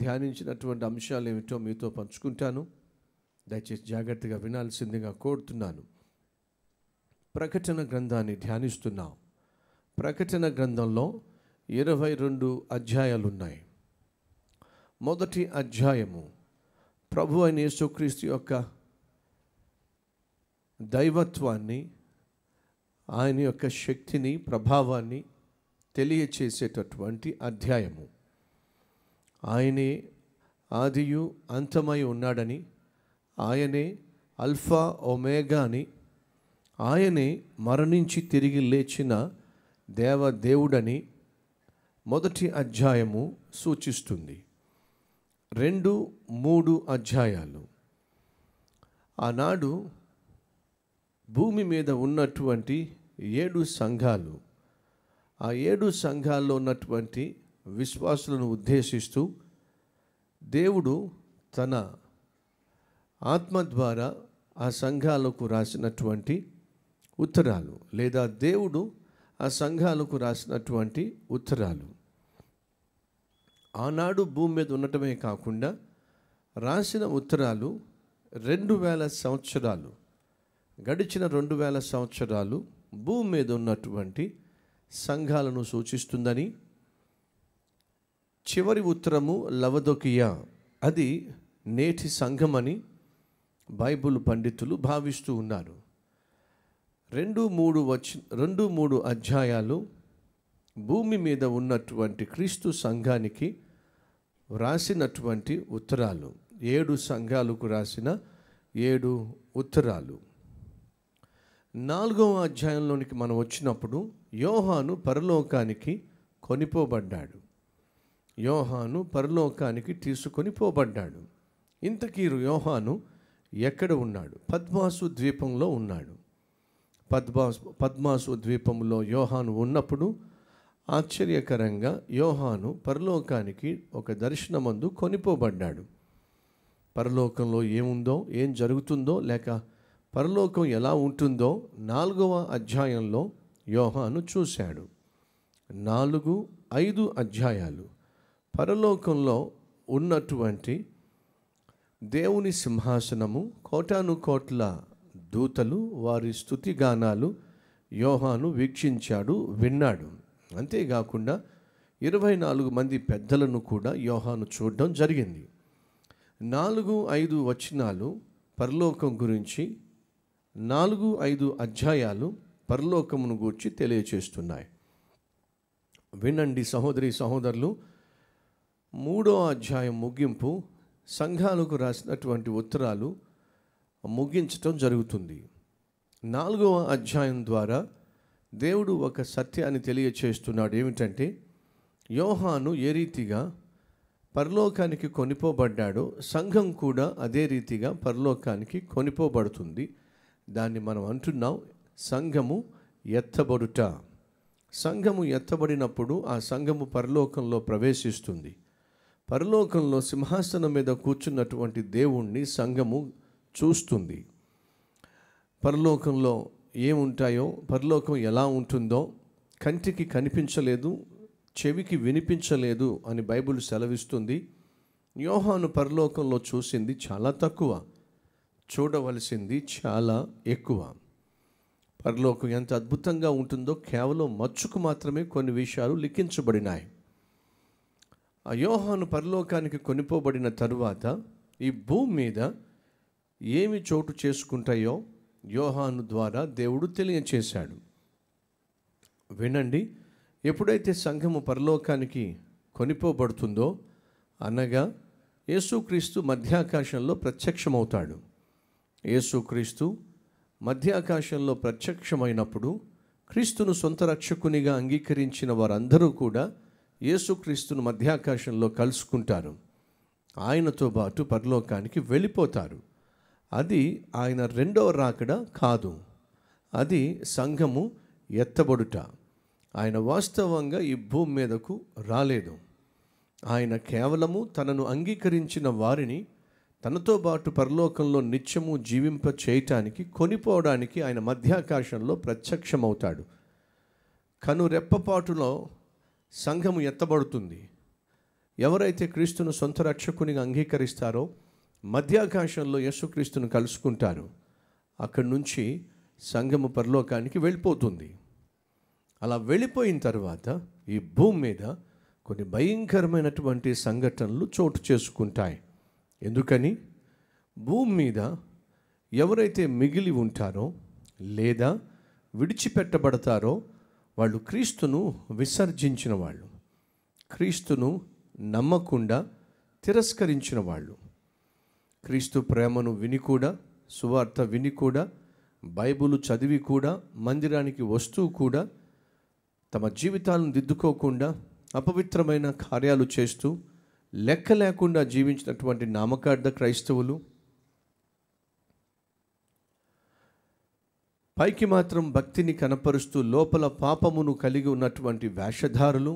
ధ్యానించినటువంటి అంశాలు ఏమిటో మీతో పంచుకుంటాను దయచేసి జాగ్రత్తగా వినాల్సిందిగా కోరుతున్నాను ప్రకటన గ్రంథాన్ని ధ్యానిస్తున్నాం ప్రకటన గ్రంథంలో ఇరవై రెండు అధ్యాయాలు ఉన్నాయి మొదటి అధ్యాయము ప్రభు అయిన యేసుక్రీస్తు యొక్క దైవత్వాన్ని ఆయన యొక్క శక్తిని ప్రభావాన్ని తెలియచేసేటటువంటి అధ్యాయము ఆయనే ఆదియు అంతమై ఉన్నాడని ఆయనే అల్ఫా ఒమేగా అని ఆయనే మరణించి తిరిగి లేచిన దేవ దేవుడని మొదటి అధ్యాయము సూచిస్తుంది రెండు మూడు అధ్యాయాలు ఆనాడు భూమి మీద ఉన్నటువంటి ఏడు సంఘాలు ఆ ఏడు సంఘాల్లో ఉన్నటువంటి విశ్వాసులను ఉద్దేశిస్తూ దేవుడు తన ఆత్మ ద్వారా ఆ సంఘాలకు రాసినటువంటి ఉత్తరాలు లేదా దేవుడు ఆ సంఘాలకు రాసినటువంటి ఉత్తరాలు ఆనాడు భూమి మీద ఉండటమే కాకుండా రాసిన ఉత్తరాలు రెండు వేల సంవత్సరాలు గడిచిన రెండు వేల సంవత్సరాలు భూమి మీద ఉన్నటువంటి సంఘాలను సూచిస్తుందని చివరి ఉత్తరము లవదొకియా అది నేటి సంఘమని బైబుల్ పండితులు భావిస్తూ ఉన్నారు రెండు మూడు వచ్చి రెండు మూడు అధ్యాయాలు భూమి మీద ఉన్నటువంటి క్రీస్తు సంఘానికి వ్రాసినటువంటి ఉత్తరాలు ఏడు సంఘాలకు రాసిన ఏడు ఉత్తరాలు నాలుగవ అధ్యాయంలోనికి మనం వచ్చినప్పుడు యోహాను పరలోకానికి కొనిపోబడ్డాడు యోహాను పరలోకానికి తీసుకొని పోబడ్డాడు ఇంతకీ యోహాను ఎక్కడ ఉన్నాడు పద్మాసు ద్వీపంలో ఉన్నాడు పద్మాసు పద్మాసు ద్వీపంలో యోహాను ఉన్నప్పుడు ఆశ్చర్యకరంగా యోహాను పరలోకానికి ఒక దర్శనమందు కొనిపోబడ్డాడు పరలోకంలో ఏముందో ఏం జరుగుతుందో లేక పరలోకం ఎలా ఉంటుందో నాలుగవ అధ్యాయంలో యోహాను చూశాడు నాలుగు ఐదు అధ్యాయాలు పరలోకంలో ఉన్నటువంటి దేవుని సింహాసనము కోటాను కోట్ల దూతలు వారి స్థుతిగానాలు యోహాను వీక్షించాడు విన్నాడు అంతేకాకుండా ఇరవై నాలుగు మంది పెద్దలను కూడా యోహాను చూడడం జరిగింది నాలుగు ఐదు వచనాలు పరలోకం గురించి నాలుగు ఐదు అధ్యాయాలు పరలోకమును గూర్చి తెలియచేస్తున్నాయి వినండి సహోదరి సహోదరులు మూడో అధ్యాయం ముగింపు సంఘాలకు రాసినటువంటి ఉత్తరాలు ముగించటం జరుగుతుంది నాలుగవ అధ్యాయం ద్వారా దేవుడు ఒక సత్యాన్ని తెలియచేస్తున్నాడు ఏమిటంటే యోహాను ఏ రీతిగా పరలోకానికి కొనిపోబడ్డాడో సంఘం కూడా అదే రీతిగా పరలోకానికి కొనిపోబడుతుంది దాన్ని మనం అంటున్నాం సంఘము ఎత్తబడుట సంఘము ఎత్తబడినప్పుడు ఆ సంఘము పరలోకంలో ప్రవేశిస్తుంది పరలోకంలో సింహాసనం మీద కూర్చున్నటువంటి దేవుణ్ణి సంఘము చూస్తుంది పరలోకంలో ఏముంటాయో పరలోకం ఎలా ఉంటుందో కంటికి కనిపించలేదు చెవికి వినిపించలేదు అని బైబిల్ సెలవిస్తుంది యోహాను పరలోకంలో చూసింది చాలా తక్కువ చూడవలసింది చాలా ఎక్కువ పరలోకం ఎంత అద్భుతంగా ఉంటుందో కేవలం మచ్చుకు మాత్రమే కొన్ని విషయాలు లిఖించబడినాయి ఆ యోహాను పరలోకానికి కొనిపోబడిన తరువాత ఈ భూమి మీద ఏమి చోటు చేసుకుంటాయో యోహాను ద్వారా దేవుడు తెలియచేశాడు వినండి ఎప్పుడైతే సంఘము పరలోకానికి కొనిపోబడుతుందో అనగా యేసుక్రీస్తు మధ్యాకాశంలో ప్రత్యక్షమవుతాడు యేసుక్రీస్తు మధ్యాకాశంలో ప్రత్యక్షమైనప్పుడు క్రీస్తును సొంత రక్షకునిగా అంగీకరించిన వారందరూ కూడా యేసుక్రీస్తును మధ్యాకాశంలో కలుసుకుంటారు ఆయనతో పాటు పరలోకానికి వెళ్ళిపోతారు అది ఆయన రెండవ రాకడ కాదు అది సంఘము ఎత్తబడుట ఆయన వాస్తవంగా ఈ భూమి మీదకు రాలేదు ఆయన కేవలము తనను అంగీకరించిన వారిని తనతో పాటు పరలోకంలో నిత్యము జీవింప చేయటానికి కొనిపోవడానికి ఆయన మధ్యాకాశంలో ప్రత్యక్షమవుతాడు కను రెప్పపాటులో సంఘము ఎత్తబడుతుంది ఎవరైతే క్రీస్తును సొంత రక్షకునిగా అంగీకరిస్తారో మధ్యాకాశంలో యేసుక్రీస్తును కలుసుకుంటారు అక్కడి నుంచి సంగమ పరలోకానికి వెళ్ళిపోతుంది అలా వెళ్ళిపోయిన తర్వాత ఈ భూమి మీద కొన్ని భయంకరమైనటువంటి సంఘటనలు చోటు చేసుకుంటాయి ఎందుకని భూమి మీద ఎవరైతే మిగిలి ఉంటారో లేదా విడిచిపెట్టబడతారో వాళ్ళు క్రీస్తును విసర్జించిన వాళ్ళు క్రీస్తును నమ్మకుండా తిరస్కరించిన వాళ్ళు క్రీస్తు ప్రేమను విని కూడా సువార్త విని కూడా బైబిల్ చదివి కూడా మందిరానికి వస్తూ కూడా తమ జీవితాలను దిద్దుకోకుండా అపవిత్రమైన కార్యాలు చేస్తూ లెక్క లేకుండా జీవించినటువంటి నామకార్థ క్రైస్తవులు పైకి మాత్రం భక్తిని కనపరుస్తూ లోపల పాపమును కలిగి ఉన్నటువంటి వేషధారులు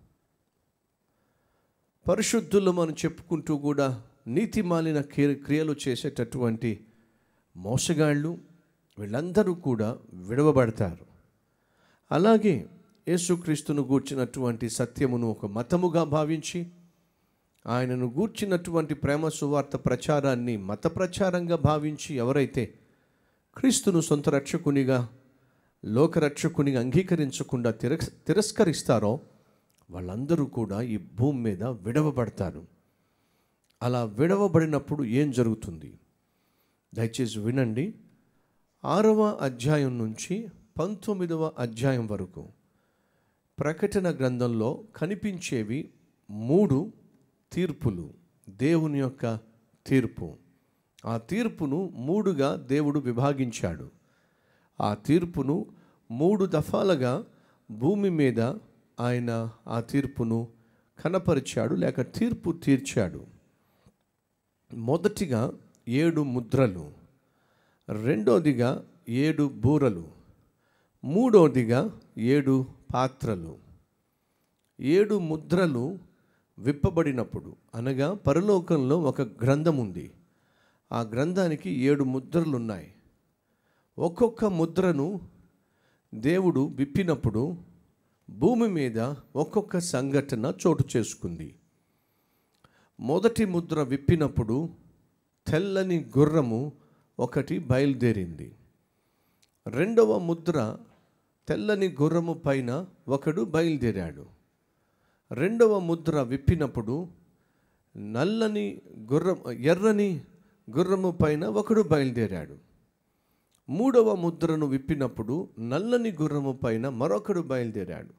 పరిశుద్ధులు మనం చెప్పుకుంటూ కూడా నీతి మాలిన క్రియ- క్రియలు చేసేటటువంటి మోసగాళ్ళు వీళ్ళందరూ కూడా విడవబడతారు అలాగే యేసుక్రీస్తును గూర్చినటువంటి సత్యమును ఒక మతముగా భావించి ఆయనను గూర్చినటువంటి ప్రేమ సువార్త ప్రచారాన్ని మత ప్రచారంగా భావించి ఎవరైతే క్రీస్తును సొంత రక్షకునిగా లోకరక్షకునిగా అంగీకరించకుండా తిరస్ తిరస్కరిస్తారో వాళ్ళందరూ కూడా ఈ భూమి మీద విడవబడతారు అలా విడవబడినప్పుడు ఏం జరుగుతుంది దయచేసి వినండి ఆరవ అధ్యాయం నుంచి పంతొమ్మిదవ అధ్యాయం వరకు ప్రకటన గ్రంథంలో కనిపించేవి మూడు తీర్పులు దేవుని యొక్క తీర్పు ఆ తీర్పును మూడుగా దేవుడు విభాగించాడు ఆ తీర్పును మూడు దఫాలుగా భూమి మీద ఆయన ఆ తీర్పును కనపరిచాడు లేక తీర్పు తీర్చాడు మొదటిగా ఏడు ముద్రలు రెండోదిగా ఏడు బూరలు మూడోదిగా ఏడు పాత్రలు ఏడు ముద్రలు విప్పబడినప్పుడు అనగా పరలోకంలో ఒక గ్రంథం ఉంది ఆ గ్రంథానికి ఏడు ముద్రలు ఉన్నాయి ఒక్కొక్క ముద్రను దేవుడు విప్పినప్పుడు భూమి మీద ఒక్కొక్క సంఘటన చోటు చేసుకుంది మొదటి ముద్ర విప్పినప్పుడు తెల్లని గుర్రము ఒకటి బయలుదేరింది రెండవ ముద్ర తెల్లని గుర్రము పైన ఒకడు బయలుదేరాడు రెండవ ముద్ర విప్పినప్పుడు నల్లని గుర్రం ఎర్రని గుర్రము పైన ఒకడు బయలుదేరాడు మూడవ ముద్రను విప్పినప్పుడు నల్లని గుర్రము పైన మరొకడు బయలుదేరాడు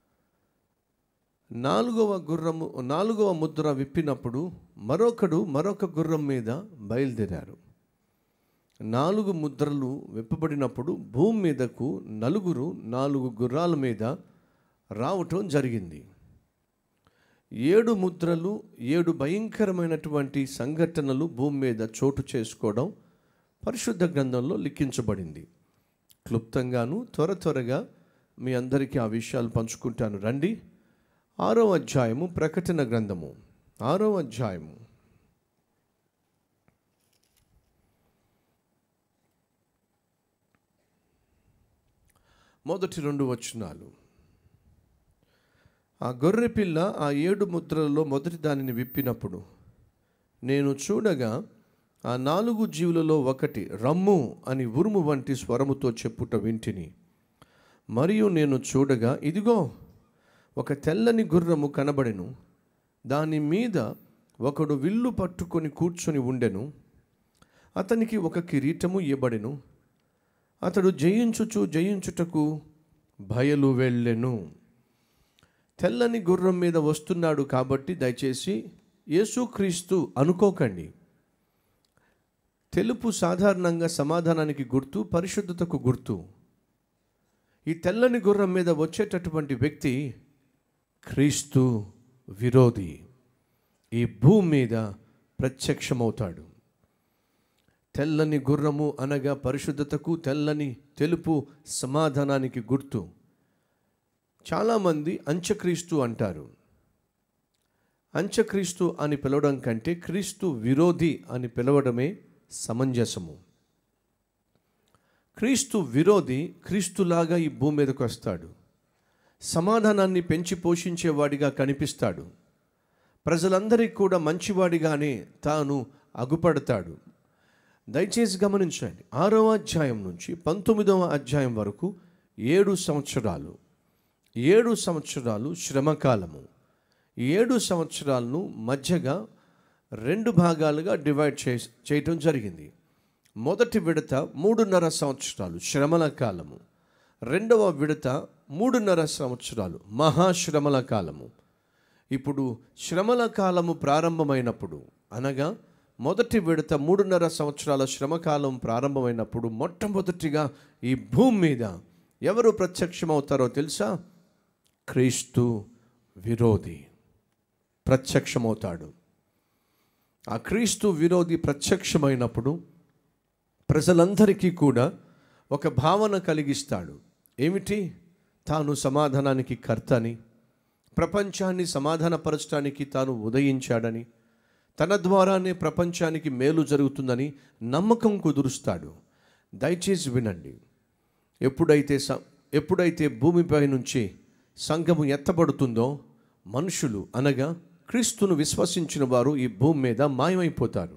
నాలుగవ గుర్రము నాలుగవ ముద్ర విప్పినప్పుడు మరొకడు మరొక గుర్రం మీద బయలుదేరారు నాలుగు ముద్రలు విప్పబడినప్పుడు భూమి మీదకు నలుగురు నాలుగు గుర్రాల మీద రావటం జరిగింది ఏడు ముద్రలు ఏడు భయంకరమైనటువంటి సంఘటనలు భూమి మీద చోటు చేసుకోవడం పరిశుద్ధ గ్రంథంలో లిఖించబడింది క్లుప్తంగాను త్వర త్వరగా మీ అందరికీ ఆ విషయాలు పంచుకుంటాను రండి ఆరో అధ్యాయము ప్రకటన గ్రంథము ఆరో అధ్యాయము మొదటి రెండు వచనాలు ఆ గొర్రె పిల్ల ఆ ఏడు ముద్రలలో మొదటి దానిని విప్పినప్పుడు నేను చూడగా ఆ నాలుగు జీవులలో ఒకటి రమ్ము అని ఉరుము వంటి స్వరముతో చెప్పుట వింటిని మరియు నేను చూడగా ఇదిగో ఒక తెల్లని గుర్రము కనబడెను దాని మీద ఒకడు విల్లు పట్టుకొని కూర్చొని ఉండెను అతనికి ఒక కిరీటము ఇవ్వబడెను అతడు జయించుచు జయించుటకు బయలు వెళ్ళెను తెల్లని గుర్రం మీద వస్తున్నాడు కాబట్టి దయచేసి యేసుక్రీస్తు అనుకోకండి తెలుపు సాధారణంగా సమాధానానికి గుర్తు పరిశుద్ధతకు గుర్తు ఈ తెల్లని గుర్రం మీద వచ్చేటటువంటి వ్యక్తి క్రీస్తు విరోధి ఈ భూమి మీద ప్రత్యక్షమవుతాడు తెల్లని గుర్రము అనగా పరిశుద్ధతకు తెల్లని తెలుపు సమాధానానికి గుర్తు చాలామంది అంత్యక్రీస్తు అంటారు అంత్యక్రీస్తు అని పిలవడం కంటే క్రీస్తు విరోధి అని పిలవడమే సమంజసము క్రీస్తు విరోధి క్రీస్తులాగా ఈ భూమి మీదకు వస్తాడు సమాధానాన్ని పెంచి పోషించేవాడిగా కనిపిస్తాడు ప్రజలందరికీ కూడా మంచివాడిగానే తాను అగుపడతాడు దయచేసి గమనించండి ఆరవ అధ్యాయం నుంచి పంతొమ్మిదవ అధ్యాయం వరకు ఏడు సంవత్సరాలు ఏడు సంవత్సరాలు శ్రమకాలము ఈ ఏడు సంవత్సరాలను మధ్యగా రెండు భాగాలుగా డివైడ్ చే చేయటం జరిగింది మొదటి విడత మూడున్నర సంవత్సరాలు శ్రమల కాలము రెండవ విడత మూడున్నర సంవత్సరాలు మహాశ్రమల కాలము ఇప్పుడు శ్రమల కాలము ప్రారంభమైనప్పుడు అనగా మొదటి విడత మూడున్నర సంవత్సరాల శ్రమకాలం ప్రారంభమైనప్పుడు మొట్టమొదటిగా ఈ భూమి మీద ఎవరు ప్రత్యక్షమవుతారో తెలుసా క్రీస్తు విరోధి ప్రత్యక్షమవుతాడు ఆ క్రీస్తు విరోధి ప్రత్యక్షమైనప్పుడు ప్రజలందరికీ కూడా ఒక భావన కలిగిస్తాడు ఏమిటి తాను సమాధానానికి కర్తని ప్రపంచాన్ని సమాధానపరచడానికి తాను ఉదయించాడని తన ద్వారానే ప్రపంచానికి మేలు జరుగుతుందని నమ్మకం కుదురుస్తాడు దయచేసి వినండి ఎప్పుడైతే స ఎప్పుడైతే భూమిపై నుంచి సంఘము ఎత్తబడుతుందో మనుషులు అనగా క్రీస్తును విశ్వసించిన వారు ఈ భూమి మీద మాయమైపోతారు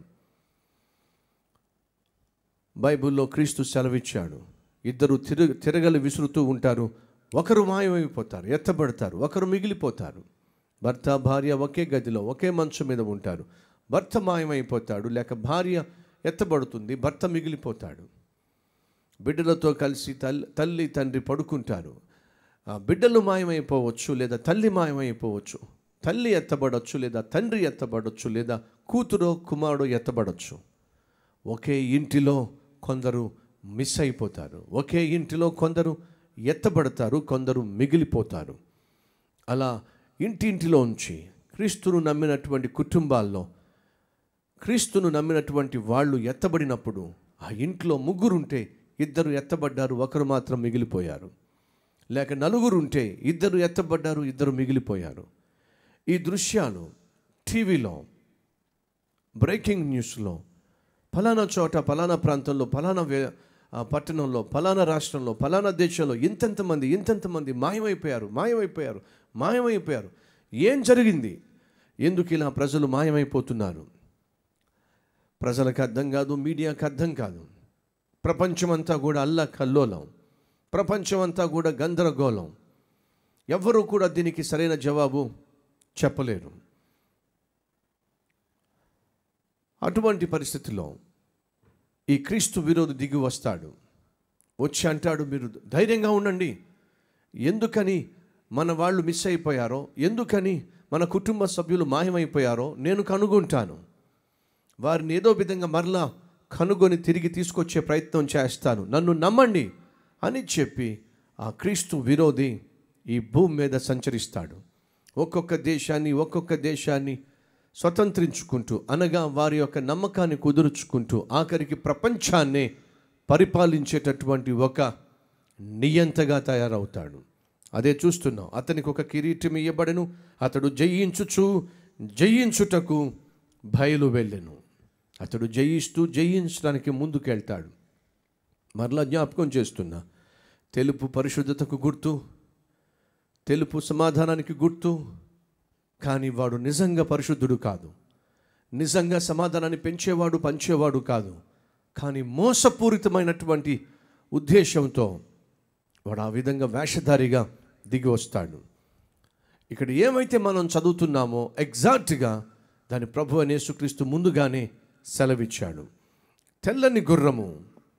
బైబిల్లో క్రీస్తు సెలవిచ్చాడు ఇద్దరు తిరగ తిరగలి విసురుతూ ఉంటారు ఒకరు మాయమైపోతారు ఎత్తబడతారు ఒకరు మిగిలిపోతారు భర్త భార్య ఒకే గదిలో ఒకే మంచం మీద ఉంటారు భర్త మాయమైపోతాడు లేక భార్య ఎత్తబడుతుంది భర్త మిగిలిపోతాడు బిడ్డలతో కలిసి తల్లి తల్లి తండ్రి పడుకుంటారు ఆ బిడ్డలు మాయమైపోవచ్చు లేదా తల్లి మాయమైపోవచ్చు తల్లి ఎత్తబడవచ్చు లేదా తండ్రి ఎత్తబడవచ్చు లేదా కూతురో కుమారుడు ఎత్తబడవచ్చు ఒకే ఇంటిలో కొందరు మిస్ అయిపోతారు ఒకే ఇంటిలో కొందరు ఎత్తబడతారు కొందరు మిగిలిపోతారు అలా ఇంటింటిలో ఉంచి క్రీస్తును నమ్మినటువంటి కుటుంబాల్లో క్రీస్తును నమ్మినటువంటి వాళ్ళు ఎత్తబడినప్పుడు ఆ ఇంట్లో ముగ్గురుంటే ఇద్దరు ఎత్తబడ్డారు ఒకరు మాత్రం మిగిలిపోయారు లేక నలుగురు ఉంటే ఇద్దరు ఎత్తబడ్డారు ఇద్దరు మిగిలిపోయారు ఈ దృశ్యాలు టీవీలో బ్రేకింగ్ న్యూస్లో ఫలానా చోట ఫలానా ప్రాంతంలో ఫలానా వే ఆ పట్టణంలో ఫలానా రాష్ట్రంలో ఫలానా దేశంలో ఇంతెంతమంది ఇంతెంతమంది మాయమైపోయారు మాయమైపోయారు మాయమైపోయారు ఏం జరిగింది ఎందుకు ఇలా ప్రజలు మాయమైపోతున్నారు ప్రజలకు అర్థం కాదు మీడియాకి అర్థం కాదు ప్రపంచమంతా కూడా అల్ల కల్లోలం ప్రపంచమంతా కూడా గందరగోళం ఎవ్వరూ కూడా దీనికి సరైన జవాబు చెప్పలేరు అటువంటి పరిస్థితిలో ఈ క్రీస్తు విరోధి దిగి వస్తాడు వచ్చి అంటాడు మీరు ధైర్యంగా ఉండండి ఎందుకని మన వాళ్ళు మిస్ అయిపోయారో ఎందుకని మన కుటుంబ సభ్యులు మాయమైపోయారో నేను కనుగొంటాను వారిని ఏదో విధంగా మరలా కనుగొని తిరిగి తీసుకొచ్చే ప్రయత్నం చేస్తాను నన్ను నమ్మండి అని చెప్పి ఆ క్రీస్తు విరోధి ఈ భూమి మీద సంచరిస్తాడు ఒక్కొక్క దేశాన్ని ఒక్కొక్క దేశాన్ని స్వతంత్రించుకుంటూ అనగా వారి యొక్క నమ్మకాన్ని కుదుర్చుకుంటూ ఆఖరికి ప్రపంచాన్నే పరిపాలించేటటువంటి ఒక నియంతగా తయారవుతాడు అదే చూస్తున్నాం అతనికి ఒక కిరీటం ఇయ్యబడెను అతడు జయించుచు జయించుటకు బయలు వెళ్ళెను అతడు జయిస్తూ జయించడానికి ముందుకెళ్తాడు మరలా జ్ఞాపకం చేస్తున్నా తెలుపు పరిశుద్ధతకు గుర్తు తెలుపు సమాధానానికి గుర్తు కానీ వాడు నిజంగా పరిశుద్ధుడు కాదు నిజంగా సమాధానాన్ని పెంచేవాడు పంచేవాడు కాదు కానీ మోసపూరితమైనటువంటి ఉద్దేశంతో వాడు ఆ విధంగా వేషధారిగా దిగి వస్తాడు ఇక్కడ ఏమైతే మనం చదువుతున్నామో ఎగ్జాక్ట్గా దాని ప్రభు అనే యేసుక్రీస్తు ముందుగానే సెలవిచ్చాడు తెల్లని గుర్రము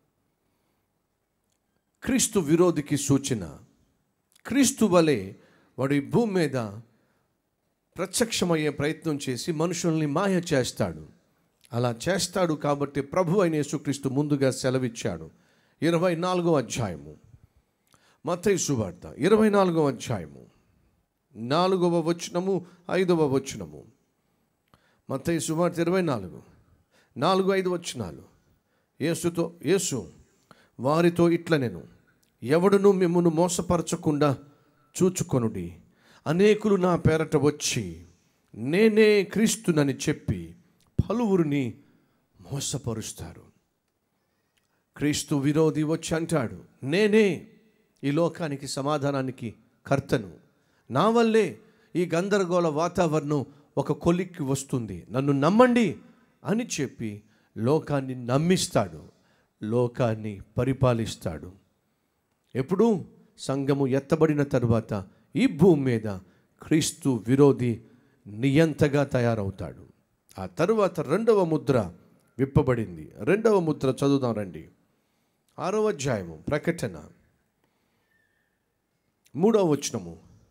క్రీస్తు విరోధికి సూచన క్రీస్తు వలె వాడు ఈ భూమి మీద ప్రత్యక్షమయ్యే ప్రయత్నం చేసి మనుషుల్ని మాయ చేస్తాడు అలా చేస్తాడు కాబట్టి ప్రభు అయిన యేసుక్రీస్తు ముందుగా సెలవిచ్చాడు ఇరవై నాలుగో అధ్యాయము మత్తయి సువార్త ఇరవై నాలుగో అధ్యాయము నాలుగవ వచనము ఐదవ వచనము మత్తయి సువార్త ఇరవై నాలుగు నాలుగు ఐదు వచనాలు యేసుతో యేసు వారితో ఇట్ల నేను ఎవడును మిమ్మను మోసపరచకుండా చూచుకొనుడి అనేకులు నా పేరట వచ్చి నేనే క్రీస్తునని చెప్పి పలువురిని మోసపరుస్తారు క్రీస్తు విరోధి వచ్చి అంటాడు నేనే ఈ లోకానికి సమాధానానికి కర్తను నా వల్లే ఈ గందరగోళ వాతావరణం ఒక కొలిక్కి వస్తుంది నన్ను నమ్మండి అని చెప్పి లోకాన్ని నమ్మిస్తాడు లోకాన్ని పరిపాలిస్తాడు ఎప్పుడు సంఘము ఎత్తబడిన తరువాత ఈ భూమి మీద క్రీస్తు విరోధి నియంతగా తయారవుతాడు ఆ తరువాత రెండవ ముద్ర విప్పబడింది రెండవ ముద్ర చదువుదాం రండి ఆరవ అధ్యాయము ప్రకటన మూడవ వచనము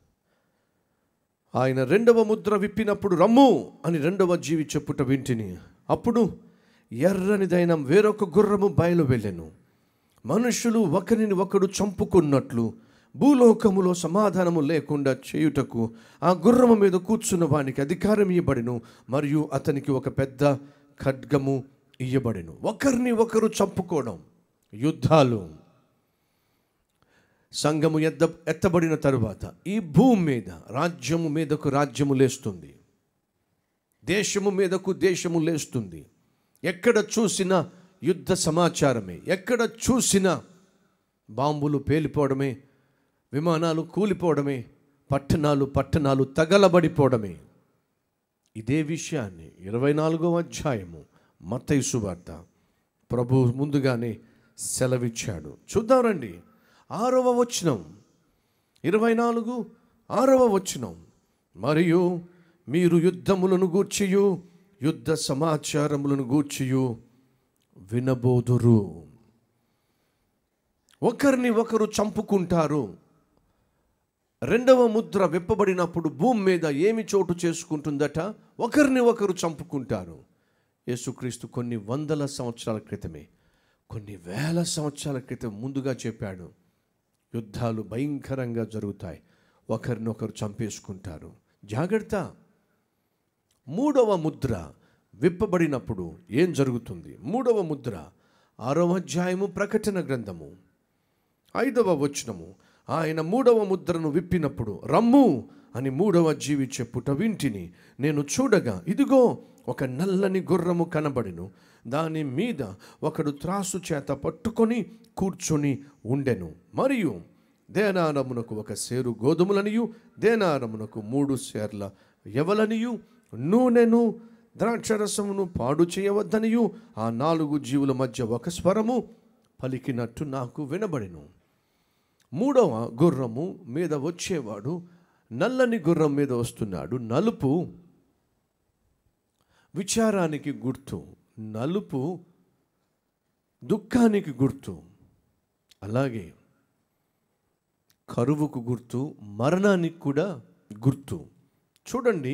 ఆయన రెండవ ముద్ర విప్పినప్పుడు రమ్ము అని రెండవ జీవి చెప్పుట వింటిని అప్పుడు ఎర్రనిదైన వేరొక గుర్రము బయలు వెళ్ళెను మనుషులు ఒకరిని ఒకడు చంపుకున్నట్లు భూలోకములో సమాధానము లేకుండా చేయుటకు ఆ గుర్రము మీద కూర్చున్న వానికి అధికారం ఇవ్వబడిను మరియు అతనికి ఒక పెద్ద ఖడ్గము ఇయ్యబడిను ఒకరిని ఒకరు చంపుకోవడం యుద్ధాలు సంఘము ఎద్ద ఎత్తబడిన తరువాత ఈ భూమి మీద రాజ్యము మీదకు రాజ్యము లేస్తుంది దేశము మీదకు దేశము లేస్తుంది ఎక్కడ చూసినా యుద్ధ సమాచారమే ఎక్కడ చూసినా బాంబులు పేలిపోవడమే విమానాలు కూలిపోవడమే పట్టణాలు పట్టణాలు తగలబడిపోవడమే ఇదే విషయాన్ని ఇరవై నాలుగవ అధ్యాయము మత్తయి సువార్త ప్రభు ముందుగానే సెలవిచ్చాడు చూద్దాం రండి ఆరవ వచనం ఇరవై నాలుగు ఆరవ వచనం మరియు మీరు యుద్ధములను గూర్చియు యుద్ధ సమాచారములను గూర్చియు వినబోదురు ఒకరిని ఒకరు చంపుకుంటారు రెండవ ముద్ర విప్పబడినప్పుడు భూమి మీద ఏమి చోటు చేసుకుంటుందట ఒకరిని ఒకరు చంపుకుంటారు యేసుక్రీస్తు కొన్ని వందల సంవత్సరాల క్రితమే కొన్ని వేల సంవత్సరాల క్రితం ముందుగా చెప్పాడు యుద్ధాలు భయంకరంగా జరుగుతాయి ఒకరినొకరు చంపేసుకుంటారు జాగ్రత్త మూడవ ముద్ర విప్పబడినప్పుడు ఏం జరుగుతుంది మూడవ ముద్ర ఆరవ అధ్యాయము ప్రకటన గ్రంథము ఐదవ వచనము ఆయన మూడవ ముద్రను విప్పినప్పుడు రమ్ము అని మూడవ జీవి చెప్పుట వింటిని నేను చూడగా ఇదిగో ఒక నల్లని గుర్రము కనబడిను దాని మీద ఒకడు త్రాసు చేత పట్టుకొని కూర్చొని ఉండెను మరియు దేనారమునకు ఒక సేరు గోధుమలనియు దేనారమునకు మూడు సేర్ల ఎవలనియు నూనెను ద్రాక్షరసమును పాడు చేయవద్దనియు ఆ నాలుగు జీవుల మధ్య ఒక స్వరము పలికినట్టు నాకు వినబడిను మూడవ గుర్రము మీద వచ్చేవాడు నల్లని గుర్రం మీద వస్తున్నాడు నలుపు విచారానికి గుర్తు నలుపు దుఃఖానికి గుర్తు అలాగే కరువుకు గుర్తు మరణానికి కూడా గుర్తు చూడండి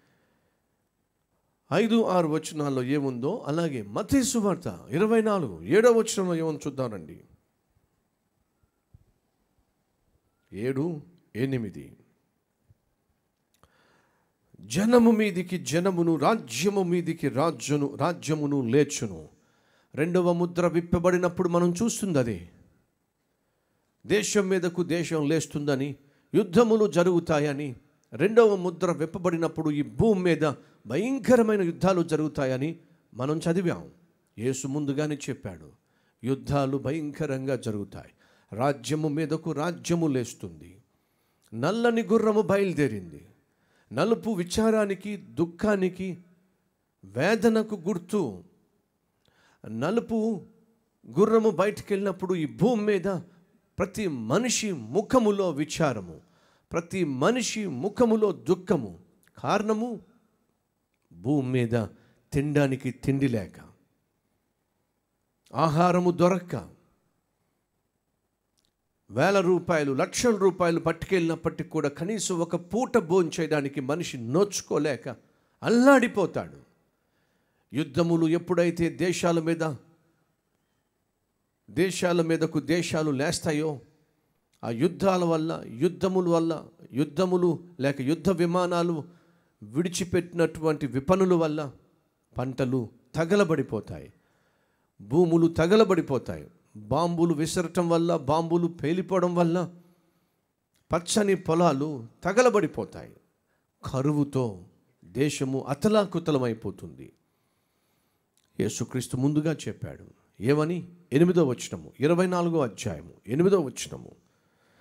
ఐదు ఆరు వచనాల్లో ఏముందో అలాగే మతేసు వార్త ఇరవై నాలుగు ఏడవ వచనంలో ఏముందో చూద్దామండి ఏడు ఎనిమిది జనము మీదికి జనమును రాజ్యము మీదికి రాజ్యను రాజ్యమును లేచును రెండవ ముద్ర విప్పబడినప్పుడు మనం చూస్తుంది అదే దేశం మీదకు దేశం లేస్తుందని యుద్ధములు జరుగుతాయని రెండవ ముద్ర విప్పబడినప్పుడు ఈ భూమి మీద భయంకరమైన యుద్ధాలు జరుగుతాయని మనం చదివాం యేసు ముందుగానే చెప్పాడు యుద్ధాలు భయంకరంగా జరుగుతాయి రాజ్యము మీదకు రాజ్యము లేస్తుంది నల్లని గుర్రము బయలుదేరింది నలుపు విచారానికి దుఃఖానికి వేదనకు గుర్తు నలుపు గుర్రము బయటికి వెళ్ళినప్పుడు ఈ భూమి మీద ప్రతి మనిషి ముఖములో విచారము ప్రతి మనిషి ముఖములో దుఃఖము కారణము భూమి మీద తినడానికి తిండి లేక ఆహారము దొరక్క వేల రూపాయలు లక్షల రూపాయలు పట్టుకెళ్ళినప్పటికీ కూడా కనీసం ఒక పూట భోజనం చేయడానికి మనిషి నోచుకోలేక అల్లాడిపోతాడు యుద్ధములు ఎప్పుడైతే దేశాల మీద దేశాల మీదకు దేశాలు లేస్తాయో ఆ యుద్ధాల వల్ల యుద్ధముల వల్ల యుద్ధములు లేక యుద్ధ విమానాలు విడిచిపెట్టినటువంటి విపణుల వల్ల పంటలు తగలబడిపోతాయి భూములు తగలబడిపోతాయి బాంబులు విసరటం వల్ల బాంబులు పేలిపోవడం వల్ల పచ్చని పొలాలు తగలబడిపోతాయి కరువుతో దేశము అతలాకుతలమైపోతుంది యేసుక్రీస్తు ముందుగా చెప్పాడు ఏమని ఎనిమిదో వచనము ఇరవై నాలుగో అధ్యాయము ఎనిమిదో వచనము